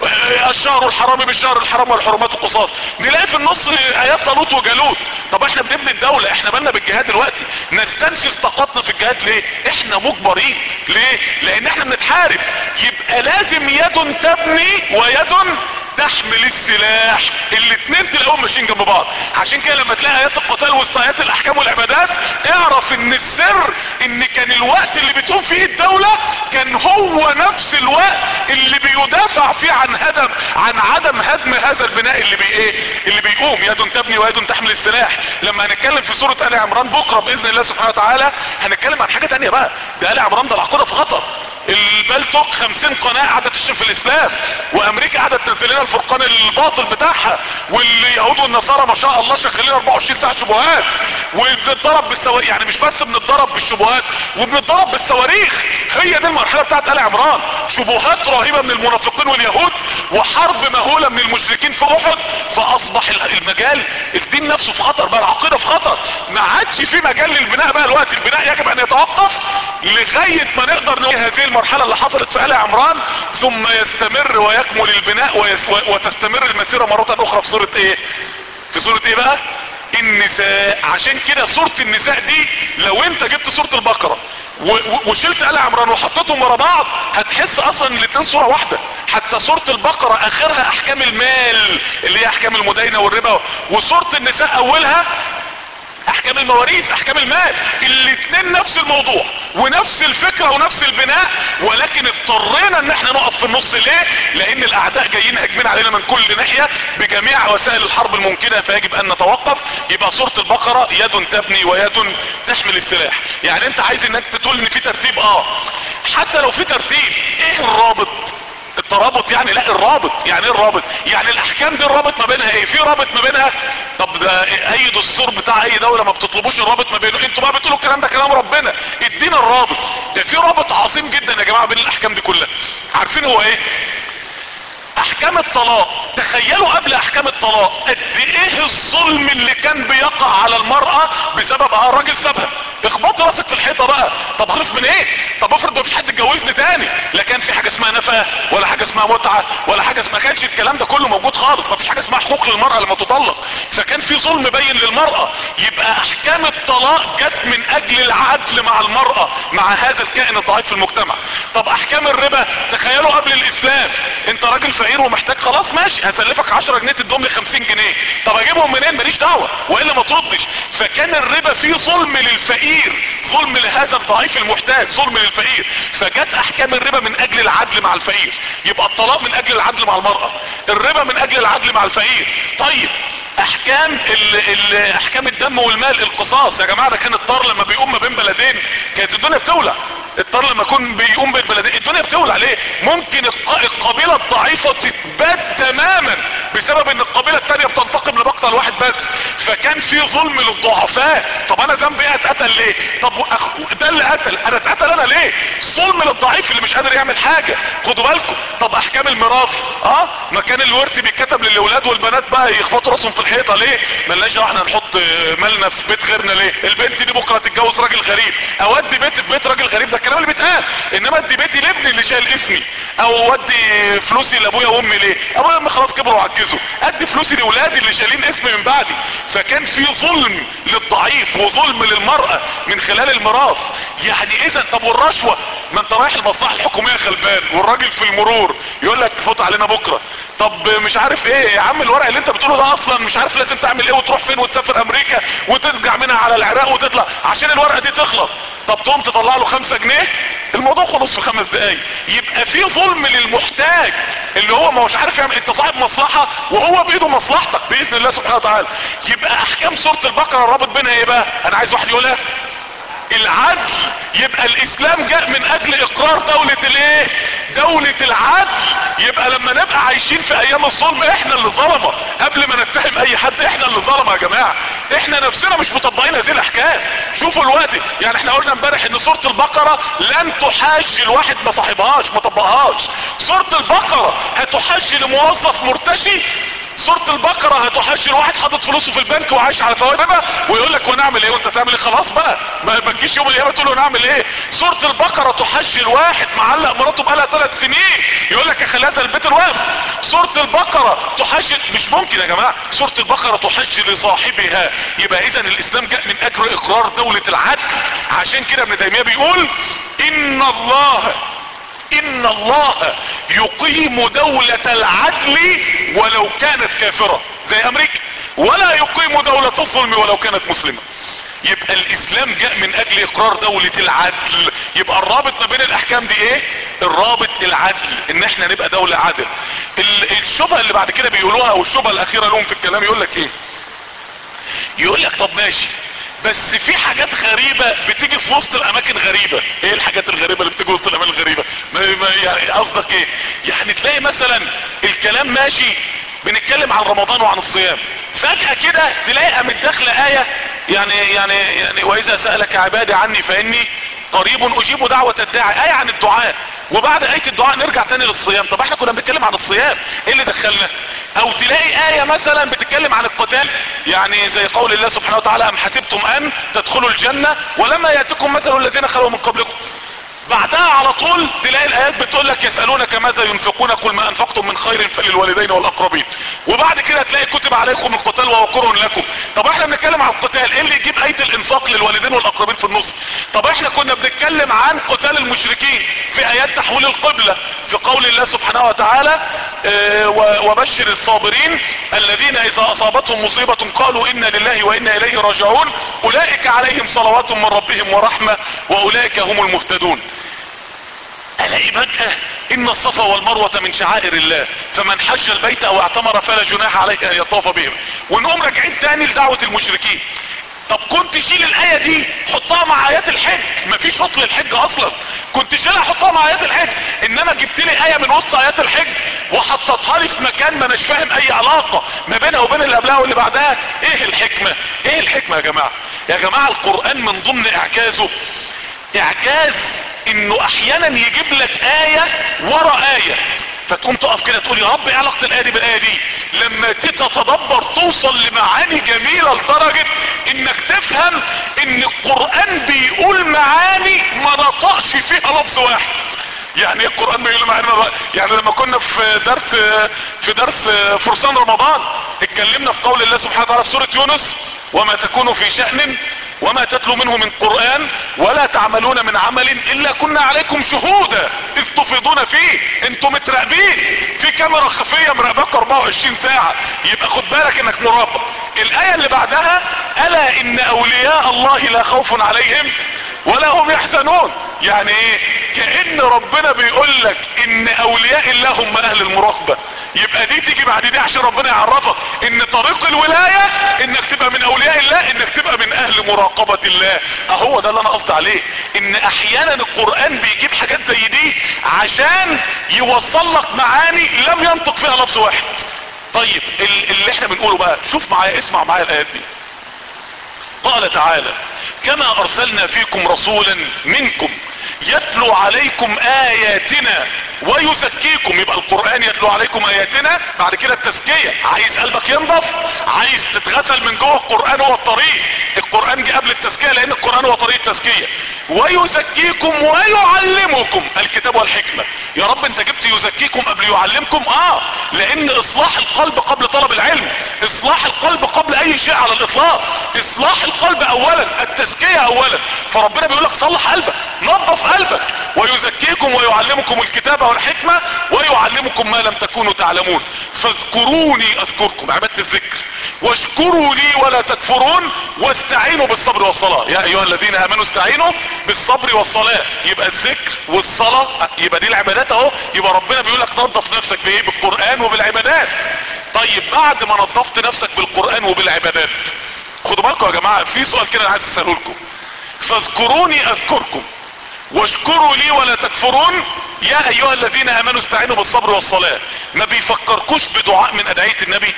الشهر الحرام بالشهر الحرام والحرمات القصاص نلاقي في النص ايات طالوت وجالوت طب احنا بنبني الدولة احنا بالنا بالجهاد دلوقتي نستنفذ طاقتنا في الجهاد ليه احنا مجبرين ليه لان احنا بنتحارب يبقى لازم يد تبني ويد تحمل السلاح الاتنين تلاقوهم ماشيين جنب بعض عشان كده لما تلاقي ايات القتال وسط ايات الاحكام والعبادات اعرف ان السر ان كان الوقت اللي بتقوم فيه الدولة كان هو نفس الوقت اللي بيدافع فيه عن هدم عن عدم هدم هذا البناء اللي بي ايه اللي بيقوم يد تبني ويد تحمل السلاح لما هنتكلم في سورة ال عمران بكرة باذن الله سبحانه وتعالى هنتكلم عن حاجة تانية بقى ده ال عمران ده العقيدة في خطر البلتوك خمسين قناة قاعدة تشتم في الاسلام وامريكا قاعدة تنزل لنا الفرقان الباطل بتاعها واليهود والنصارى ما شاء الله شغالين 24 ساعة شبهات وبنتضرب بالصواريخ يعني مش بس بنتضرب بالشبهات وبنتضرب بالصواريخ هي دي المرحلة بتاعت ال عمران شبهات رهيبة من المنافقين واليهود وحرب مهولة من المشركين في احد فاصبح المجال الدين نفسه في خطر بقى العقيدة في خطر ما عادش في مجال للبناء بقى الوقت البناء يجب ان يتوقف لغاية ما نقدر نواجه هذه المرحلة اللي حصلت في آل عمران ثم يستمر ويكمل البناء ويس وتستمر المسيرة مرة اخرى في سورة ايه في سورة ايه بقى النساء عشان كده سورة النساء دي لو انت جبت سورة البقرة وشلت آل عمران وحطيتهم ورا بعض هتحس اصلا الاتنين صورة واحدة حتى سورة البقرة اخرها احكام المال اللي هي احكام المداينة والربا وسورة النساء اولها احكام المواريث احكام المال الاتنين نفس الموضوع ونفس الفكرة ونفس البناء ولكن اضطرينا ان احنا نقف في النص ليه لان الاعداء جايين هاجمين علينا من كل ناحية بجميع وسائل الحرب الممكنة فيجب ان نتوقف يبقى سورة البقرة يد تبني ويد تحمل السلاح يعني انت عايز انك تقول ان في ترتيب اه حتى لو في ترتيب ايه الرابط الترابط يعني لا الرابط يعني ايه الرابط يعني الاحكام دي الرابط ما بينها ايه في رابط ما بينها طب ده اي دستور بتاع اي دولة ما بتطلبوش الرابط ما بينه انتوا بقى بتقولوا الكلام ده كلام ربنا ادينا الرابط ده في رابط عظيم جدا يا جماعة بين الاحكام دي كلها عارفين هو ايه احكام الطلاق تخيلوا قبل احكام الطلاق قد ايه الظلم اللي كان بيقع على المرأة بسبب اه الراجل سابها اخبط راسك في الحيطة بقى طب عارف من ايه طب افرض مفيش حد اتجوزني تاني لا كان في حاجة اسمها نفقة ولا حاجة اسمها متعة ولا حاجة اسمها كانش الكلام ده كله موجود خالص مفيش حاجة اسمها حقوق للمرأة لما تطلق فكان في ظلم باين للمرأة يبقى احكام الطلاق جت من اجل العدل مع المرأة مع هذا الكائن الضعيف في المجتمع طب احكام الربا تخيلوا قبل الاسلام انت راجل فقير ومحتاج خلاص ماشي هسلفك 10 جنيه تدوم لي 50 جنيه طب اجيبهم منين ماليش دعوة والا ما تردش فكان الربا فيه ظلم للفقير ظلم لهذا الضعيف المحتاج ظلم للفقير فجت احكام الربا من اجل العدل مع الفقير يبقى الطلاق من اجل العدل مع المرأة الربا من اجل العدل مع الفقير طيب احكام ال ال احكام الدم والمال القصاص يا جماعة ده كان الطار لما بيقوم ما بين بلدين كانت الدنيا بتولع الطار لما يكون بيقوم بين بلدين الدنيا بتولع ليه ممكن القبيلة الضعيفة تتباد تماما بسبب ان القبيلة التانية بتنتقم لمقتل واحد بس فكان في ظلم للضعفاء طب انا ذنبي ايه اتقتل ليه طب أخ... ده اللي قتل انا اتقتل انا ليه ظلم للضعيف اللي مش قادر يعمل حاجة خدوا بالكم طب احكام الميراث اه مكان الورث بيتكتب للاولاد والبنات بقى يخبطوا راسهم في الحيطة ليه ملناش دعوه احنا نحط مالنا في بيت غيرنا ليه البنت دي بكره تتجوز راجل غريب اودي بيت في بيت راجل غريب ده الكلام اللي بيتقال انما ادي بيتي لابني اللي شايل اسمي او اودي فلوسي لابويا وامي ليه ابويا وامي خلاص كبروا وعجزوا ادي فلوسي لاولادي اللي شايلين اسمي من بعدي فكان في ظلم للضعيف وظلم للمرأة من خلال الميراث يعني اذا طب والرشوة ما انت رايح المصلحة الحكومية غلبان والراجل في المرور يقول لك فوت علينا بكرة طب مش عارف ايه يا عم الورق اللي انت بتقوله ده اصلا مش عارف لازم تعمل ايه وتروح فين وتسافر امريكا وترجع منها على العراق وتطلع عشان الورقة دي تخلص طب تقوم تطلع له خمسة جنيه الموضوع خلص في خمس دقايق يبقى في ظلم للمحتاج اللي هو ما هوش عارف يعمل انت صاحب مصلحة وهو بايده مصلحتك باذن الله سبحانه وتعالى يبقى احكام سورة البقرة الرابط بينها ايه بقى انا عايز واحد يقولها العدل يبقى الاسلام جاء من اجل اقرار دولة الايه دولة العدل يبقى لما نبقى عايشين في ايام الظلم احنا اللي ظلمة قبل ما نتهم اي حد احنا اللي ظلمة يا جماعة احنا نفسنا مش مطبقين هذه الاحكام شوفوا الوقت يعني احنا قلنا امبارح ان سورة البقرة لن تحاج الواحد ما صاحبهاش ما طبقهاش سورة البقرة هتحاج لموظف مرتشي سورة البقرة هتحشر واحد حاطط فلوسه في البنك وعايش على فوائد ربا ويقول لك ونعمل ايه وانت تعمل ايه خلاص بقى ما تجيش يوم القيامة تقول له نعمل ايه سورة البقرة تحشر واحد معلق مراته بقالها ثلاث سنين يقول لك اخليها زي البيت الوقف سورة البقرة تحشر مش ممكن يا جماعة سورة البقرة تحشر لصاحبها يبقى اذا الاسلام جاء من اجل اقرار دولة العدل عشان كده ابن تيمية بيقول ان الله ان الله يقيم دولة العدل ولو كانت كافرة زي امريكا ولا يقيم دولة الظلم ولو كانت مسلمة يبقى الاسلام جاء من اجل اقرار دولة العدل يبقى الرابط ما بين الاحكام دي ايه الرابط العدل ان احنا نبقى دولة عدل الشبهة اللي بعد كده بيقولوها والشبهة الاخيرة لهم في الكلام يقول لك ايه يقول لك طب ماشي بس في حاجات غريبة بتيجي في وسط الاماكن غريبة ايه الحاجات الغريبة اللي بتيجي وسط الاماكن الغريبة ما ما يعني قصدك ايه يعني تلاقي مثلا الكلام ماشي بنتكلم عن رمضان وعن الصيام فجأة كده تلاقي قامت داخلة آية يعني يعني يعني واذا سألك عبادي عني فاني قريب اجيب دعوة الداعي آية عن الدعاء وبعد آية الدعاء نرجع تاني للصيام طب احنا كنا بنتكلم عن الصيام ايه اللي دخلنا او تلاقي آية مثلا بتتكلم عن القتال يعني زي قول الله سبحانه وتعالى ام حسبتم ان تدخلوا الجنة ولما ياتكم مثل الذين خلوا من قبلكم طول تلاقي الايات بتقول لك يسألونك ماذا ينفقون كل ما انفقتم من خير فللوالدين والاقربين وبعد كده تلاقي كتب عليكم القتال وهو كره لكم طب احنا بنتكلم عن القتال ايه اللي يجيب اية الانفاق للوالدين والاقربين في النص طب احنا كنا بنتكلم عن قتال المشركين في ايات تحويل القبلة في قول الله سبحانه وتعالى اه وبشر الصابرين الذين اذا اصابتهم مصيبة قالوا انا لله وانا اليه راجعون اولئك عليهم صلوات من ربهم ورحمة واولئك هم المهتدون الاقي فجأة ان الصفا والمروة من شعائر الله فمن حج البيت او اعتمر فلا جناح عليه ان يطوف بهم ونقوم راجعين تاني لدعوة المشركين طب كنت شيل الاية دي حطها مع ايات الحج مفيش فصل الحج اصلا كنت شيلها حطها مع ايات الحج انما جبت لي اية من وسط ايات الحج وحطتها لي في مكان ما اناش فاهم اي علاقة ما بينها وبين اللي قبلها واللي بعدها ايه الحكمة ايه الحكمة يا جماعة يا جماعة القرآن من ضمن اعجازه اعجاز انه احيانا يجيب لك اية ورا اية فتقوم تقف كده تقول يا رب ايه علاقة الايه دي بالايه دي لما تتدبر توصل لمعاني جميلة لدرجة انك تفهم ان القرآن بيقول معاني ما نطقش فيها لفظ واحد يعني ايه القرآن بيقول معاني يعني لما كنا في درس في درس فرسان رمضان اتكلمنا في قول الله سبحانه وتعالى في سورة يونس وما تكون في شأن وما تتلو منه من قرآن ولا تعملون من عمل الا كنا عليكم شهودا اذ تفيضون فيه انتم متراقبين في كاميرا خفية مراقباك 24 ساعة يبقى خد بالك انك مراقب الاية اللي بعدها الا ان اولياء الله لا خوف عليهم ولا هم يحزنون يعني ايه كأن ربنا بيقول لك ان اولياء الله هم اهل المراقبة يبقى دي تيجي بعد دي عشان ربنا يعرفك ان طريق الولاية انك تبقى من اولياء الله انك تبقى من اهل مراقبة الله اهو ده اللي انا قصدي عليه ان احيانا القرآن بيجيب حاجات زي دي عشان يوصل لك معاني لم ينطق فيها لفظ واحد طيب اللي احنا بنقوله بقى شوف معايا اسمع معايا الايات دي قال تعالى كما ارسلنا فيكم رسولا منكم يتلو عليكم اياتنا ويزكيكم يبقى القرآن يتلو عليكم اياتنا بعد كده التزكية عايز قلبك ينضف عايز تتغسل من جوه القرآن هو الطريق القرآن جه قبل التزكية لان القرآن هو طريق التزكية ويزكيكم ويعلمكم الكتاب والحكمة يا رب انت جبت يزكيكم قبل يعلمكم اه لان اصلاح القلب قبل طلب العلم اصلاح القلب قبل اي شيء على الاطلاق اصلاح القلب اولا التزكية اولا فربنا بيقول لك صلح قلبك نظف قلبك ويزكيكم ويعلمكم الكتاب والحكمة ويعلمكم ما لم تكونوا تعلمون فاذكروني اذكركم عبادة الذكر واشكروا لي ولا تكفرون واستعينوا بالصبر والصلاة يا ايها الذين امنوا استعينوا بالصبر والصلاة يبقى الذكر والصلاة يبقى دي العبادات اهو يبقى ربنا بيقول لك نظف نفسك بايه بالقرآن وبالعبادات طيب بعد ما نظفت نفسك بالقرآن وبالعبادات خدوا بالكم يا جماعة في سؤال كده انا عايز اساله لكم فاذكروني اذكركم واشكروا لي ولا تكفرون يا ايها الذين امنوا استعينوا بالصبر والصلاة ما بيفكركوش بدعاء من ادعية النبي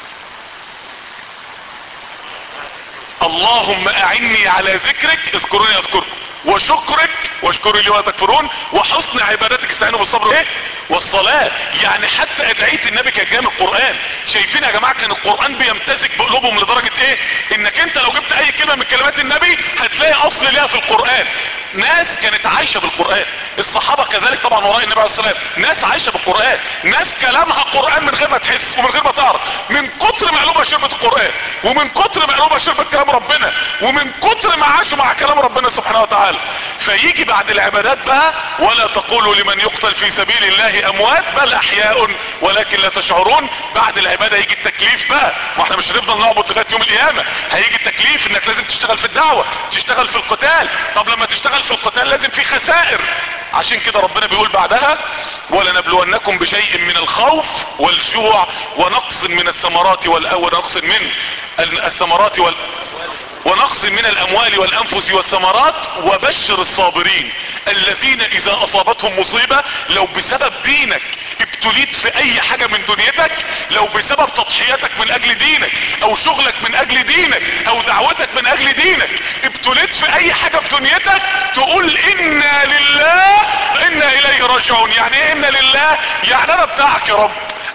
اللهم اعني على ذكرك اذكروني اذكركم وشكرك واشكروا لي ولا تكفرون وحسن عبادتك استعينوا بالصبر ايه والصلاة يعني حتى ادعية النبي كان جاي من القرآن شايفين يا جماعة كان القرآن بيمتزج بقلوبهم لدرجة ايه انك انت لو جبت اي كلمة من كلمات النبي هتلاقي اصل ليها في القرآن ناس كانت عايشة بالقرآن الصحابة كذلك طبعا وراء النبي عليه السلام ناس عايشة بالقرآن ناس كلامها قرآن من غير ما تحس ومن غير ما تعرف من كتر ما قلوبها شربت القرآن ومن كتر ما قلوبها شربت كلام ربنا ومن كتر ما عاشوا مع كلام ربنا سبحانه وتعالى فيجي بعد العبادات بقى ولا تقولوا لمن يقتل في سبيل الله اموات بل احياء ولكن لا تشعرون بعد العبادة يجي التكليف بقى ما احنا مش هنفضل نعبد لغاية يوم القيامة هيجي التكليف انك لازم تشتغل في الدعوة تشتغل في القتال طب لما تشتغل في القتال لازم في خسائر عشان كده ربنا بيقول بعدها ولنبلونكم بشيء من الخوف والجوع ونقص من الثمرات ونقص من الثمرات وال ونقص من الاموال والانفس والثمرات وبشر الصابرين الذين اذا اصابتهم مصيبة لو بسبب دينك ابتليت في اي حاجة من دنيتك لو بسبب تضحياتك من اجل دينك او شغلك من اجل دينك او دعوتك من اجل دينك ابتليت في اي حاجة في دنيتك تقول انا لله انا اليه راجعون يعني ايه انا لله يعني انا بتاعك يا رب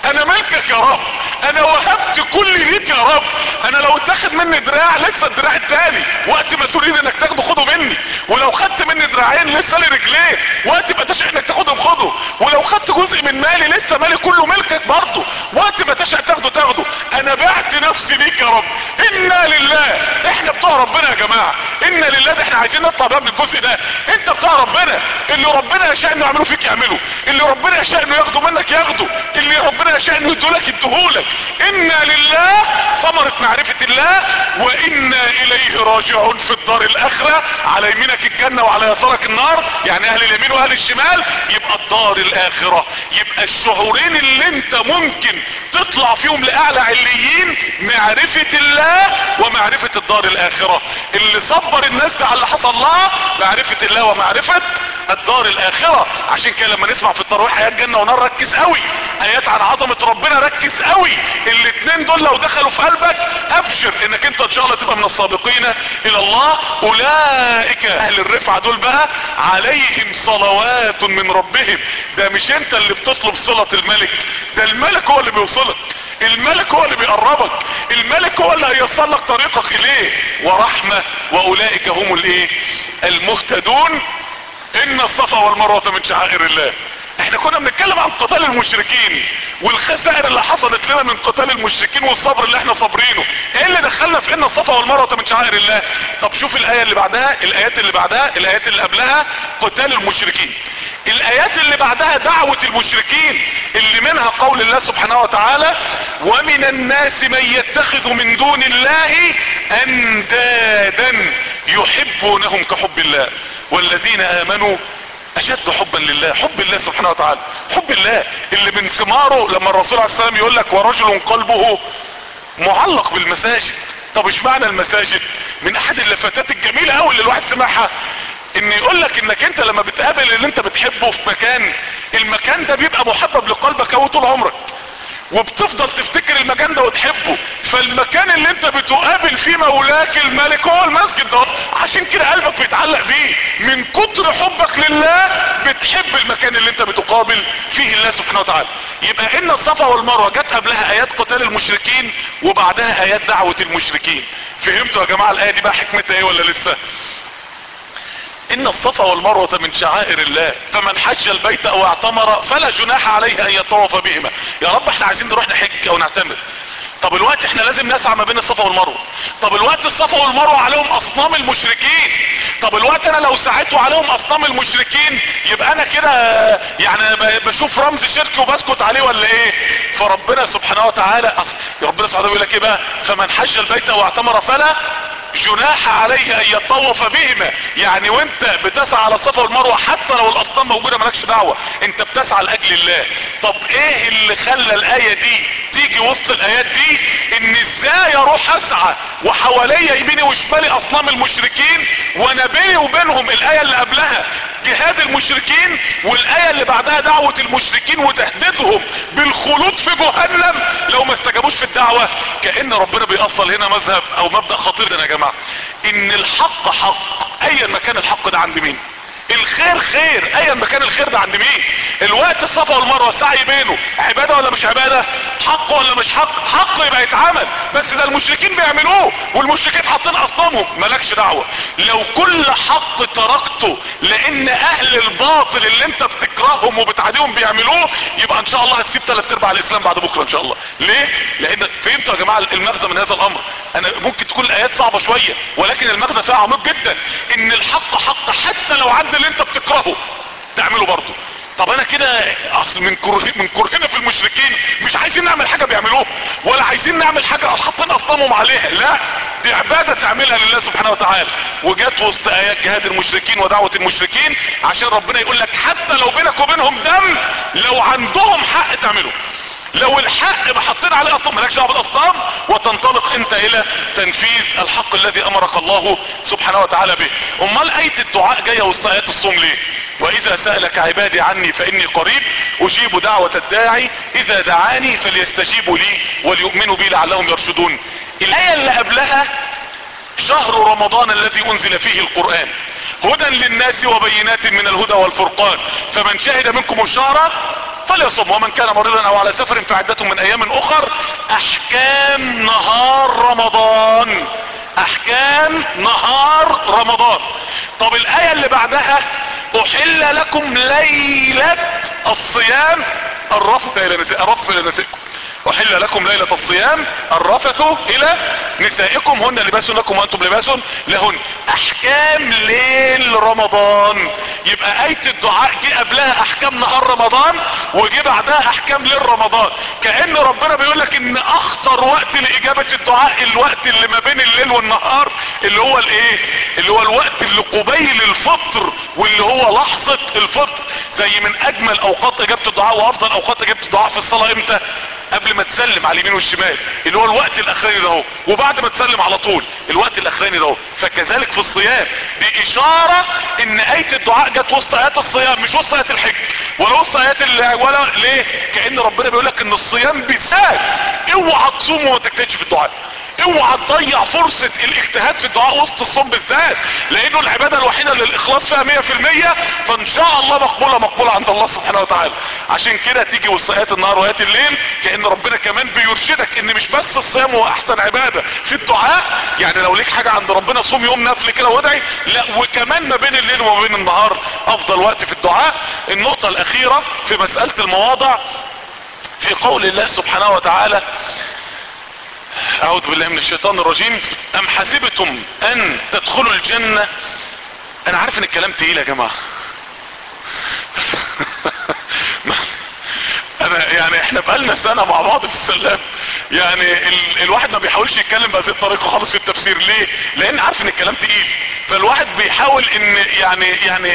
انا ملكك يا رب انا وهبت كل ليك يا رب انا لو اتاخد مني دراع لسه الدراع التاني وقت ما تريد انك تاخده خده مني ولو خدت مني دراعين لسه لي رجلين وقت ما تشاء انك تاخدهم خده ولو خدت جزء من مالي لسه مالي كله ملكك برضه وقت ما تشاء تاخده تاخده انا بعت نفسي ليك يا رب انا لله احنا بتوع ربنا يا جماعه انا لله ده احنا عايزين نطلع بقى من الجزء ده انت بتوع ربنا اللي ربنا يشاء انه يعمله فيك يعمله اللي ربنا يشاء انه ياخده منك ياخده اللي ربنا يشاء انه يدولك يديهولك انا لله ثمرة معرفة الله وانا اليه راجعون في الدار الاخرة على يمينك الجنة وعلى يسارك النار يعني اهل اليمين واهل الشمال يبقى الدار الاخرة يبقى الشعورين اللي انت ممكن تطلع فيهم لاعلى عليين معرفة الله ومعرفة الدار الاخرة اللي صبر الناس ده على اللي حصل لها معرفة الله ومعرفة الدار الاخرة عشان كده لما نسمع في التراويح ايات جنة ونار ركز قوي ايات عن عظمة ربنا ركز قوي الاتنين دول لو دخلوا في قلبك ابشر انك انت ان شاء الله تبقى من السابقين الى الله اولئك اهل الرفعة دول بقى عليهم صلوات من ربهم ده مش انت اللي بتطلب صلة الملك ده الملك هو اللي بيوصلك الملك هو اللي بيقربك الملك هو اللي هيوصل لك طريقك اليه ورحمة واولئك هم الايه المهتدون ان الصفا والمروة من شعائر الله احنا كنا بنتكلم عن قتال المشركين والخسائر اللي حصلت لنا من قتال المشركين والصبر اللي احنا صابرينه ايه اللي دخلنا في ان الصفا والمروة من شعائر الله طب شوف الاية اللي بعدها الايات اللي بعدها الايات اللي قبلها قتال المشركين الايات اللي بعدها دعوة المشركين اللي منها قول الله سبحانه وتعالى ومن الناس من يتخذ من دون الله اندادا يحبونهم كحب الله والذين امنوا اشد حبا لله حب الله سبحانه وتعالى حب الله اللي من ثماره لما الرسول عليه السلام يقول لك ورجل قلبه معلق بالمساجد طب ايش معنى المساجد من احد اللفتات الجميلة قوي اللي الواحد سمعها ان يقول لك انك انت لما بتقابل اللي انت بتحبه في مكان المكان ده بيبقى محبب لقلبك قوي طول عمرك وبتفضل تفتكر المكان ده وتحبه فالمكان اللي انت بتقابل فيه مولاك الملك هو المسجد ده عشان كده قلبك بيتعلق بيه من كتر حبك لله بتحب المكان اللي انت بتقابل فيه الله سبحانه وتعالى يبقى ان الصفا والمروه جت قبلها ايات قتال المشركين وبعدها ايات دعوه المشركين فهمتوا يا جماعه الايه دي بقى حكمتها ايه ولا لسه ان الصفا والمروة من شعائر الله فمن حج البيت او اعتمر فلا جناح عليه ان يطوف بهما يا رب احنا عايزين نروح نحج او نعتمر طب الوقت احنا لازم نسعى ما بين الصفا والمروة طب الوقت الصفا والمروة عليهم اصنام المشركين طب الوقت انا لو ساعدته عليهم اصنام المشركين يبقى انا كده يعني بشوف رمز شركي وبسكت عليه ولا ايه فربنا سبحانه وتعالى أص... ربنا سبحانه يقول لك ايه بقى فمن حج البيت او اعتمر فلا جناح عليه ان يطوف بهما يعني وانت بتسعى على الصفا والمروة حتى لو الاصنام موجودة مالكش دعوة انت بتسعى لاجل الله طب ايه اللي خلى الاية دي تيجي وسط الايات دي ان ازاي اروح اسعى وحواليا يميني وشمالي اصنام المشركين وانا بيني وبينهم الاية اللي قبلها جهاد المشركين والاية اللي بعدها دعوة المشركين وتهديدهم بالخلود في جهنم لو ما استجابوش في الدعوة كأن ربنا بيأصل هنا مذهب او مبدأ خطير ده يا جماعة ان الحق حق ايا ما كان الحق ده عند مين الخير خير ايا ما كان الخير ده عند مين الوقت الصفا والمروه السعي بينه عباده ولا مش عباده حق ولا مش حق حق يبقى يتعمل بس ده المشركين بيعملوه والمشركين حاطين اصنامهم مالكش دعوه لو كل حق تركته لان اهل الباطل اللي انت بتكرههم وبتعاديهم بيعملوه يبقى ان شاء الله هتسيب ثلاث ارباع الاسلام بعد بكره ان شاء الله ليه لان فهمتوا يا جماعه المغزى من هذا الامر انا ممكن تكون الايات صعبه شويه ولكن المغزى فيها عميق جدا ان الحق حق حتى لو عند اللي انت بتكرهه تعمله برضه طب انا كده اصل من كره من كرهنا في المشركين مش عايزين نعمل حاجه بيعملوها ولا عايزين نعمل حاجه حاطين اصنامهم عليها لا دي عباده تعملها لله سبحانه وتعالى وجت وسط ايات جهاد المشركين ودعوه المشركين عشان ربنا يقول لك حتى لو بينك وبينهم دم لو عندهم حق تعمله لو الحق ما حطيت عليه اصلا مالكش دعوه بالاصنام وتنطلق انت الى تنفيذ الحق الذي امرك الله سبحانه وتعالى به امال ايه الدعاء جايه وسط ايات الصوم ليه واذا سالك عبادي عني فاني قريب اجيب دعوه الداعي اذا دعاني فليستجيبوا لي وليؤمنوا بي لعلهم يرشدون الايه اللي قبلها شهر رمضان الذي انزل فيه القرآن هدى للناس وبينات من الهدى والفرقان فمن شهد منكم الشهر فليصم ومن كان مريضا او على سفر فعدة من ايام اخر احكام نهار رمضان احكام نهار رمضان طب الاية اللي بعدها احل لكم ليلة الصيام الرفث الى نساء الرفث الى نسائكم احل لكم ليلة الصيام الرفث الى نسائكم هن لباس لكم وانتم لباس لهن احكام ليل رمضان يبقى اية الدعاء جه قبلها احكام نهار رمضان وجه بعدها احكام ليل رمضان كأن ربنا بيقول لك ان اخطر وقت لاجابة الدعاء الوقت اللي ما بين الليل والنهار اللي هو الايه اللي هو الوقت اللي قبيل الفطر واللي هو لحظة الفطر زي من اجمل اوقات اجابة الدعاء وافضل اوقات اجابة الدعاء في الصلاة امتى قبل ما تسلم على اليمين والشمال اللي هو الوقت الاخراني ده اهو وبعد ما تسلم على طول الوقت الاخراني ده اهو فكذلك في الصيام دي اشارة ان اية الدعاء جت وسط ايات الصيام مش وسط ايات الحج ولا وسط ايات ال- ولا ليه كأن ربنا بيقول لك ان الصيام بالذات اوعى تصوم وما تجتهدش في الدعاء اوعى تضيع فرصة الاجتهاد في الدعاء وسط الصوم بالذات لانه العبادة الوحيدة اللي الاخلاص فيها مية في المية فان شاء الله مقبولة مقبولة عند الله سبحانه وتعالى عشان كده تيجي وسط النهار وآيات الليل كأن ربنا كمان بيرشدك ان مش بس الصيام هو احسن عبادة في الدعاء يعني لو ليك حاجة عند ربنا صوم يوم نفل كده وادعي لا وكمان ما بين الليل وما بين النهار افضل وقت في الدعاء النقطة الاخيرة في مسألة المواضع في قول الله سبحانه وتعالى اعوذ بالله من الشيطان الرجيم ام حسبتم ان تدخلوا الجنة انا عارف ان الكلام تقيل يا جماعة انا يعني احنا بقالنا سنة مع بعض في السلام يعني ال... الواحد ما بيحاولش يتكلم بهذه الطريقة خالص في التفسير ليه لان عارف ان الكلام تقيل فالواحد بيحاول ان يعني يعني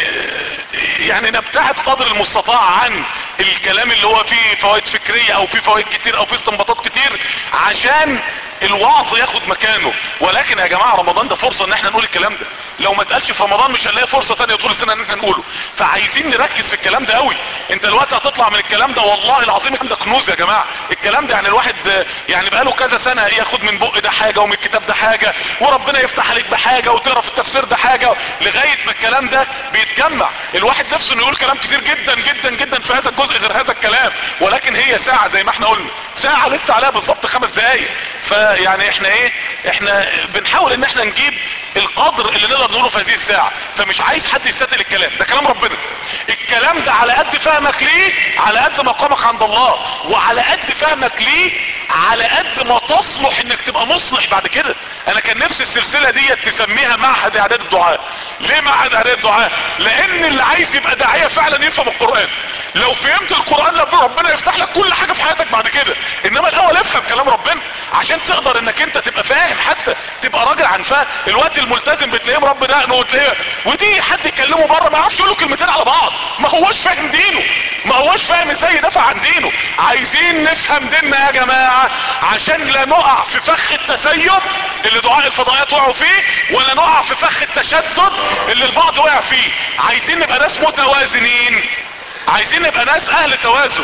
يعني نبتعد قدر المستطاع عن الكلام اللي هو فيه فوائد فكرية او فيه فوائد كتير او فيه استنباطات كتير عشان الوعظ ياخد مكانه ولكن يا جماعة رمضان ده فرصة ان احنا نقول الكلام ده لو ما اتقالش في رمضان مش هنلاقي فرصة تانية طول السنة ان احنا نقوله فعايزين نركز في الكلام ده قوي انت دلوقتي هتطلع من الكلام ده والله العظيم الكلام ده كنوز يا جماعة الكلام ده يعني الواحد يعني بقاله كذا سنة ياخد من بق ده حاجة ومن الكتاب ده حاجة وربنا يفتح عليك بحاجة وتقرا في التفسير ده حاجة لغاية ما الكلام ده بيتجمع الواحد نفسه انه يقول كلام كتير جدا جدا جدا في هذا الجزء غير هذا الكلام ولكن هي ساعة زي ما احنا قلنا ساعة لسه عليها بالظبط خمس دقايق فيعني احنا ايه احنا بنحاول ان احنا نجيب القدر اللي نقدر نقوله في هذه الساعة فمش عايز حد يستدل الكلام ده كلام ربنا الكلام ده على قد فهمك ليه على قد مقامك عند الله وعلى قد فهمك ليه على قد ما تصلح انك تبقى مصلح بعد كده انا كان نفسي السلسلة دي تسميها معهد اعداد الدعاء ليه معهد اعداد الدعاء لان اللي عايز يبقى داعية فعلا يفهم القرآن لو فهمت القرآن لما ربنا يفتح لك كل حاجة في حياتك بعد كده انما الاول افهم كلام ربنا عشان تقدر انك انت تبقى فاهم حتى تبقى راجل عن فهم الوقت الملتزم بتلاقيه مربي دقنه وتلاقيه ودي حد يكلمه بره ما يعرفش يقول له كلمتين على بعض ما هوش فاهم دينه ما هوش فاهم ازاي يدافع عن دينه عايزين نفهم ديننا يا جماعة عشان لا نقع في فخ التسيب اللي دعاء الفضائيات وقعوا فيه ولا نقع في فخ التشدد اللي البعض وقع فيه عايزين نبقى ناس متوازنين عايزين نبقى ناس اهل توازن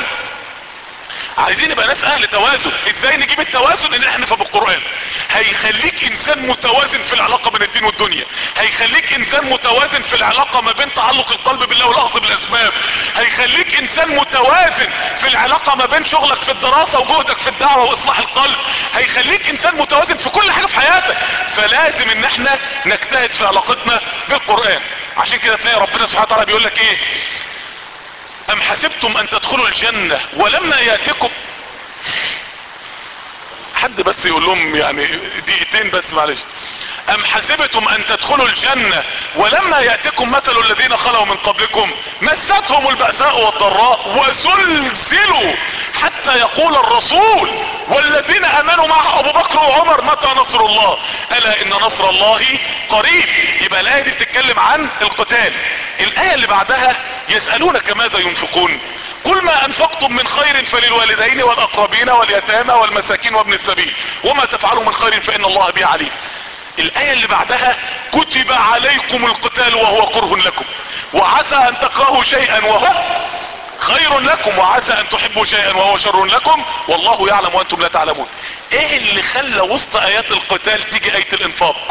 عايزين نبقى ناس اهل توازن ازاي نجيب التوازن ان احنا نفهم القرآن هيخليك انسان متوازن في العلاقة بين الدين والدنيا هيخليك انسان متوازن في العلاقة ما بين تعلق القلب بالله والاخذ بالاسباب هيخليك انسان متوازن في العلاقة ما بين شغلك في الدراسة وجهدك في الدعوة واصلاح القلب هيخليك انسان متوازن في كل حاجة في حياتك فلازم ان احنا نجتهد في علاقتنا بالقرآن عشان كده تلاقي ربنا سبحانه وتعالى بيقول لك ايه ام حسبتم ان تدخلوا الجنة ولما ياتكم حد بس يقول لهم يعني دقيقتين بس معلش ام حسبتم ان تدخلوا الجنة ولما يأتكم مثل الذين خلوا من قبلكم مستهم البأساء والضراء وزلزلوا حتى يقول الرسول والذين امنوا معه ابو بكر وعمر متى نصر الله الا ان نصر الله قريب يبقى الايه دي بتتكلم عن القتال الايه اللي بعدها يسألونك ماذا ينفقون قل ما انفقتم من خير فللوالدين والاقربين واليتامى والمساكين وابن السبيل وما تفعلوا من خير فان الله به عليم الايه اللي بعدها كتب عليكم القتال وهو كره لكم وعسى ان تكرهوا شيئا وهو خير لكم وعسى ان تحبوا شيئا وهو شر لكم والله يعلم وانتم لا تعلمون ايه اللي خلى وسط ايات القتال تيجي اية الانفاق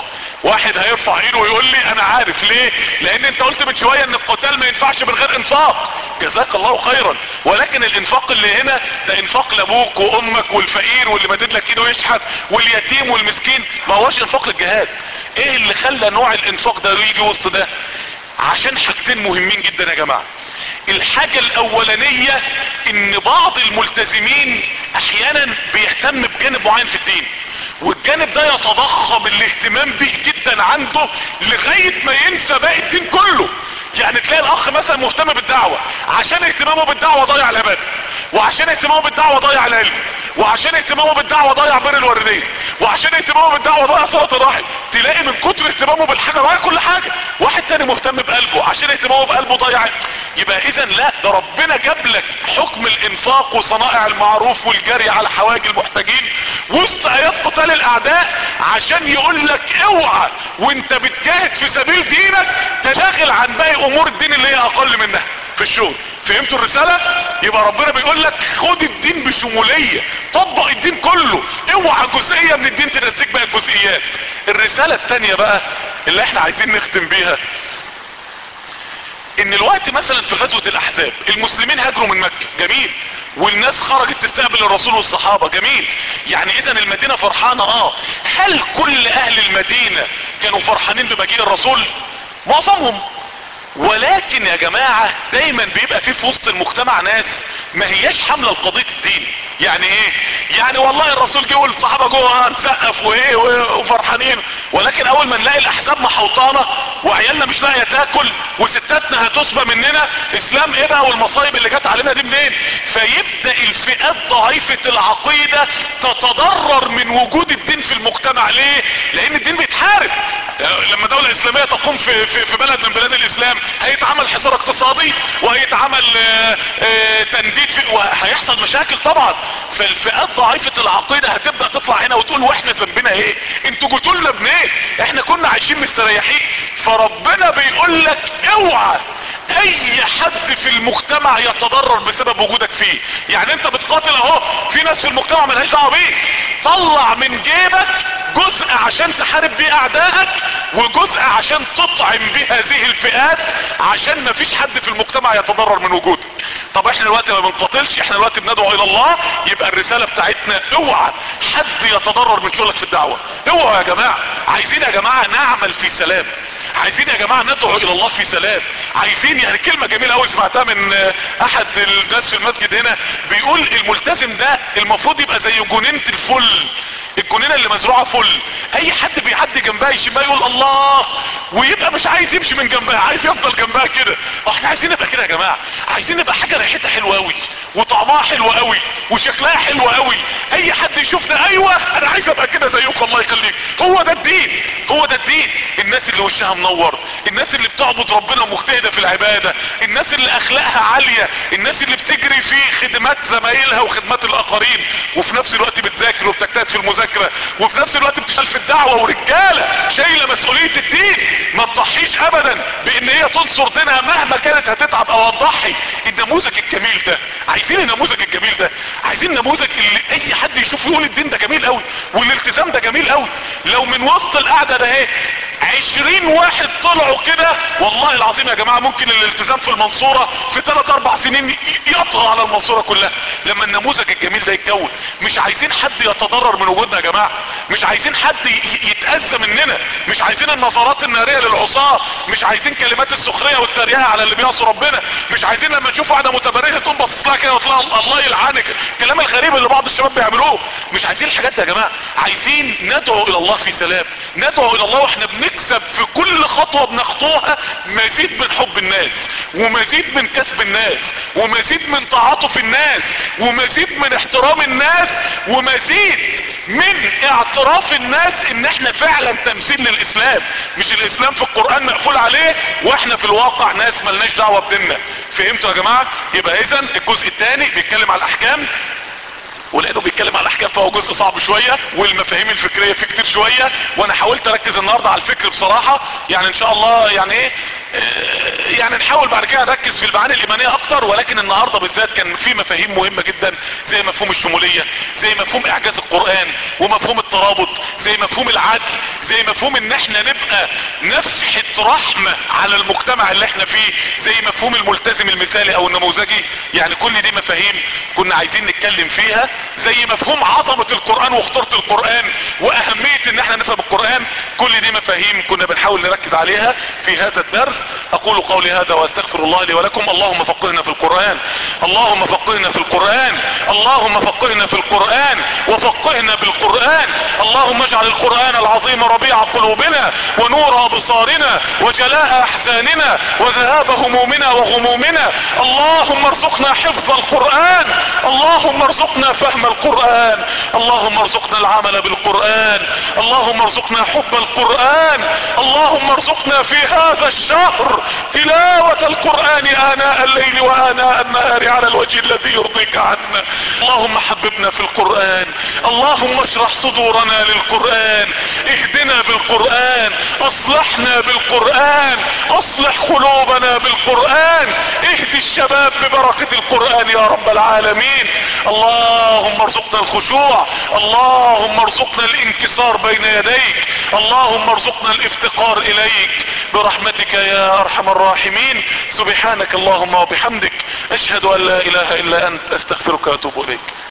واحد هيرفع ايده ويقول لي انا عارف ليه لان انت قلت من شوية ان القتال ما ينفعش من غير انفاق جزاك الله خيرا ولكن الانفاق اللي هنا ده انفاق لابوك وامك والفقير واللي مدد لك ايده يشحت واليتيم والمسكين ما هوش انفاق للجهاد ايه اللي خلى نوع الانفاق ده يجي وسط ده عشان حاجتين مهمين جدا يا جماعة الحاجة الاولانية ان بعض الملتزمين احيانا بيهتم بجانب معين في الدين والجانب ده يتضخم الاهتمام به جدا عنده لغاية ما ينسى باقي الدين كله يعني تلاقي الاخ مثلا مهتم بالدعوة عشان اهتمامه بالدعوة ضيع العبادة وعشان اهتمامه بالدعوة ضيع العلم وعشان اهتمامه بالدعوة ضيع بر الوالدين وعشان اهتمامه بالدعوة ضيع صلاة الرحم تلاقي من كتر اهتمامه بالحاجة ضيع كل حاجة واحد تاني مهتم بقلبه عشان اهتمامه بقلبه ضيع يبقى اذا لا ده ربنا جاب لك حكم الانفاق وصنائع المعروف والجري على حواجي المحتاجين وسط ايات قتال الاعداء عشان يقول لك اوعى وانت بتجاهد في سبيل دينك تشاغل عن باقي امور الدين اللي هي اقل منها في الشغل فهمتوا الرسالة يبقى ربنا بيقول لك خد الدين بشمولية طبق الدين كله اوعى جزئية من الدين تنسيك بقى الجزئيات الرسالة التانية بقى اللي احنا عايزين نختم بيها ان الوقت مثلا في غزوة الاحزاب المسلمين هاجروا من مكة جميل والناس خرجت تستقبل الرسول والصحابة جميل يعني اذا المدينة فرحانة اه هل كل اهل المدينة كانوا فرحانين بمجيء الرسول معظمهم ولكن يا جماعة دايما بيبقى في في وسط المجتمع ناس ما هياش حاملة لقضية الدين يعني ايه يعني والله الرسول جه والصحابة جوه نسقف وايه وفرحانين ولكن اول ما نلاقي الاحزاب محوطانة وعيالنا مش لاقية تاكل وستاتنا هتسبى مننا اسلام ايه بقى والمصايب اللي جت علينا دي منين فيبدأ الفئات ضعيفة العقيدة تتضرر من وجود الدين في المجتمع ليه لان الدين بيتحارب لما دولة اسلامية تقوم في, في, في بلد من بلاد الاسلام هيتعمل حصار اقتصادي وهيتعمل اه اه تنديد في وهيحصل مشاكل طبعا فالفئات ضعيفة العقيدة هتبدأ تطلع هنا وتقول واحنا ذنبنا ايه انتوا جيتوا لنا بنيه احنا كنا عايشين مستريحين فربنا بيقول لك اوعى اي حد في المجتمع يتضرر بسبب وجودك فيه يعني انت بتقاتل اهو في ناس في المجتمع ملهاش دعوه بيك طلع من جيبك جزء عشان تحارب بيه اعدائك وجزء عشان تطعم بيه هذه الفئات عشان ما فيش حد في المجتمع يتضرر من وجودك طب احنا دلوقتي ما بنقاتلش احنا دلوقتي بندعو الى الله يبقى الرسالة بتاعتنا اوعى حد يتضرر من شغلك في الدعوة اوعى يا جماعة عايزين يا جماعة نعمل في سلام عايزين يا جماعة ندعو الى الله في سلام عايزين يعني كلمة جميلة قوي سمعتها من احد الناس في المسجد هنا بيقول الملتزم ده المفروض يبقى زي جنينة الفل الجنينة اللي مزروعة فل اي حد بيعدي جنبها يشمها يقول الله ويبقى مش عايز يمشي من جنبها عايز يفضل جنبها كده احنا عايزين نبقى كده يا جماعة عايزين نبقى حاجة ريحتها حلوة قوي وطعمها حلو قوي وشكلها حلو قوي اي حد يشوفنا ايوه انا عايز ابقى كده زيكم الله يخليك هو ده الدين هو ده الدين الناس اللي وشها منور الناس اللي بتعبد ربنا مجتهدة في العبادة الناس اللي اخلاقها عالية الناس اللي بتجري في خدمات زمايلها وخدمات الاخرين وفي نفس الوقت بتذاكر وبتجتهد في المذاكرة وفي نفس الوقت بتشتغل في الدعوة ورجالة شايلة مسؤولية الدين ما تضحيش ابدا بان هي تنصر دينها مهما كانت هتتعب او هتضحي النموذج الجميل ده عايزين النموذج الجميل ده عايزين نموذج اللي اي حد يشوفه يقول الدين ده جميل قوي والالتزام ده جميل قوي لو من وسط القعدة ده اهي عشرين واحد طلعوا كده والله العظيم يا جماعة ممكن الالتزام في المنصورة في ثلاث اربع سنين يطغى على المنصورة كلها لما النموذج الجميل ده يتكون مش عايزين حد يتضرر من وجودنا يا جماعة مش عايزين حد يتأذى مننا مش عايزين النظرات النارية للعصاة مش عايزين كلمات السخرية والتريقة على اللي بيعصوا ربنا مش عايزين لما نشوف واحدة متبرجة تقوم باصص لها كده وتطلع الله يلعنك الكلام الغريب اللي بعض الشباب بيعملوه مش عايزين الحاجات دي يا جماعة عايزين ندعو الى الله في سلام ندعو الى الله واحنا بنكسب في كل خطوة بنخطوها مزيد من حب الناس ومزيد من كسب الناس ومزيد من تعاطف الناس ومزيد من احترام الناس ومزيد من اعتراف الناس ان احنا فعلا تمثيل للاسلام مش الاسلام في القرآن مقفول عليه واحنا في الواقع ناس ملناش دعوة بديننا فهمتوا يا جماعة يبقى اذا الجزء الثاني بيتكلم على الاحكام ولانه بيتكلم على الاحكام فهو جزء صعب شوية والمفاهيم الفكرية فيه كتير شوية وانا حاولت اركز النهاردة على الفكر بصراحة يعني ان شاء الله يعني ايه يعني نحاول بعد كده نركز في المعاني الايمانيه اكتر ولكن النهارده بالذات كان في مفاهيم مهمه جدا زي مفهوم الشموليه زي مفهوم اعجاز القران ومفهوم الترابط زي مفهوم العدل زي مفهوم ان احنا نبقى نفحة رحمه على المجتمع اللي احنا فيه زي مفهوم الملتزم المثالي او النموذجي يعني كل دي مفاهيم كنا عايزين نتكلم فيها زي مفهوم عظمه القران وخطوره القران واهميه ان احنا نفهم القران كل دي مفاهيم كنا بنحاول نركز عليها في هذا الدرس اقول قولي هذا واستغفر الله لي ولكم اللهم فقهنا في القرآن اللهم فقهنا في القرآن اللهم فقهنا في القرآن وفقهنا بالقرآن اللهم اجعل القرآن العظيم ربيع قلوبنا ونور ابصارنا وجلاء احزاننا وذهاب همومنا وغمومنا اللهم ارزقنا حفظ القرآن اللهم ارزقنا فهم القرآن اللهم ارزقنا العمل بالقرآن اللهم ارزقنا حب القرآن اللهم ارزقنا في هذا الشهر تلاوة القرآن آناء الليل وآناء النهار على الوجه الذي يرضيك عنا اللهم حببنا في القرآن اللهم اشرح صدورنا للقرآن اهدنا بالقرآن اصلحنا بالقرآن اصلح قلوبنا بالقرآن اهدي الشباب ببركة القرآن يا رب العالمين اللهم ارزقنا الخشوع اللهم ارزقنا الانكسار بين يديك اللهم ارزقنا الافتقار اليك برحمتك يا ارحم الراحمين سبحانك اللهم وبحمدك اشهد ان لا اله الا انت استغفرك واتوب اليك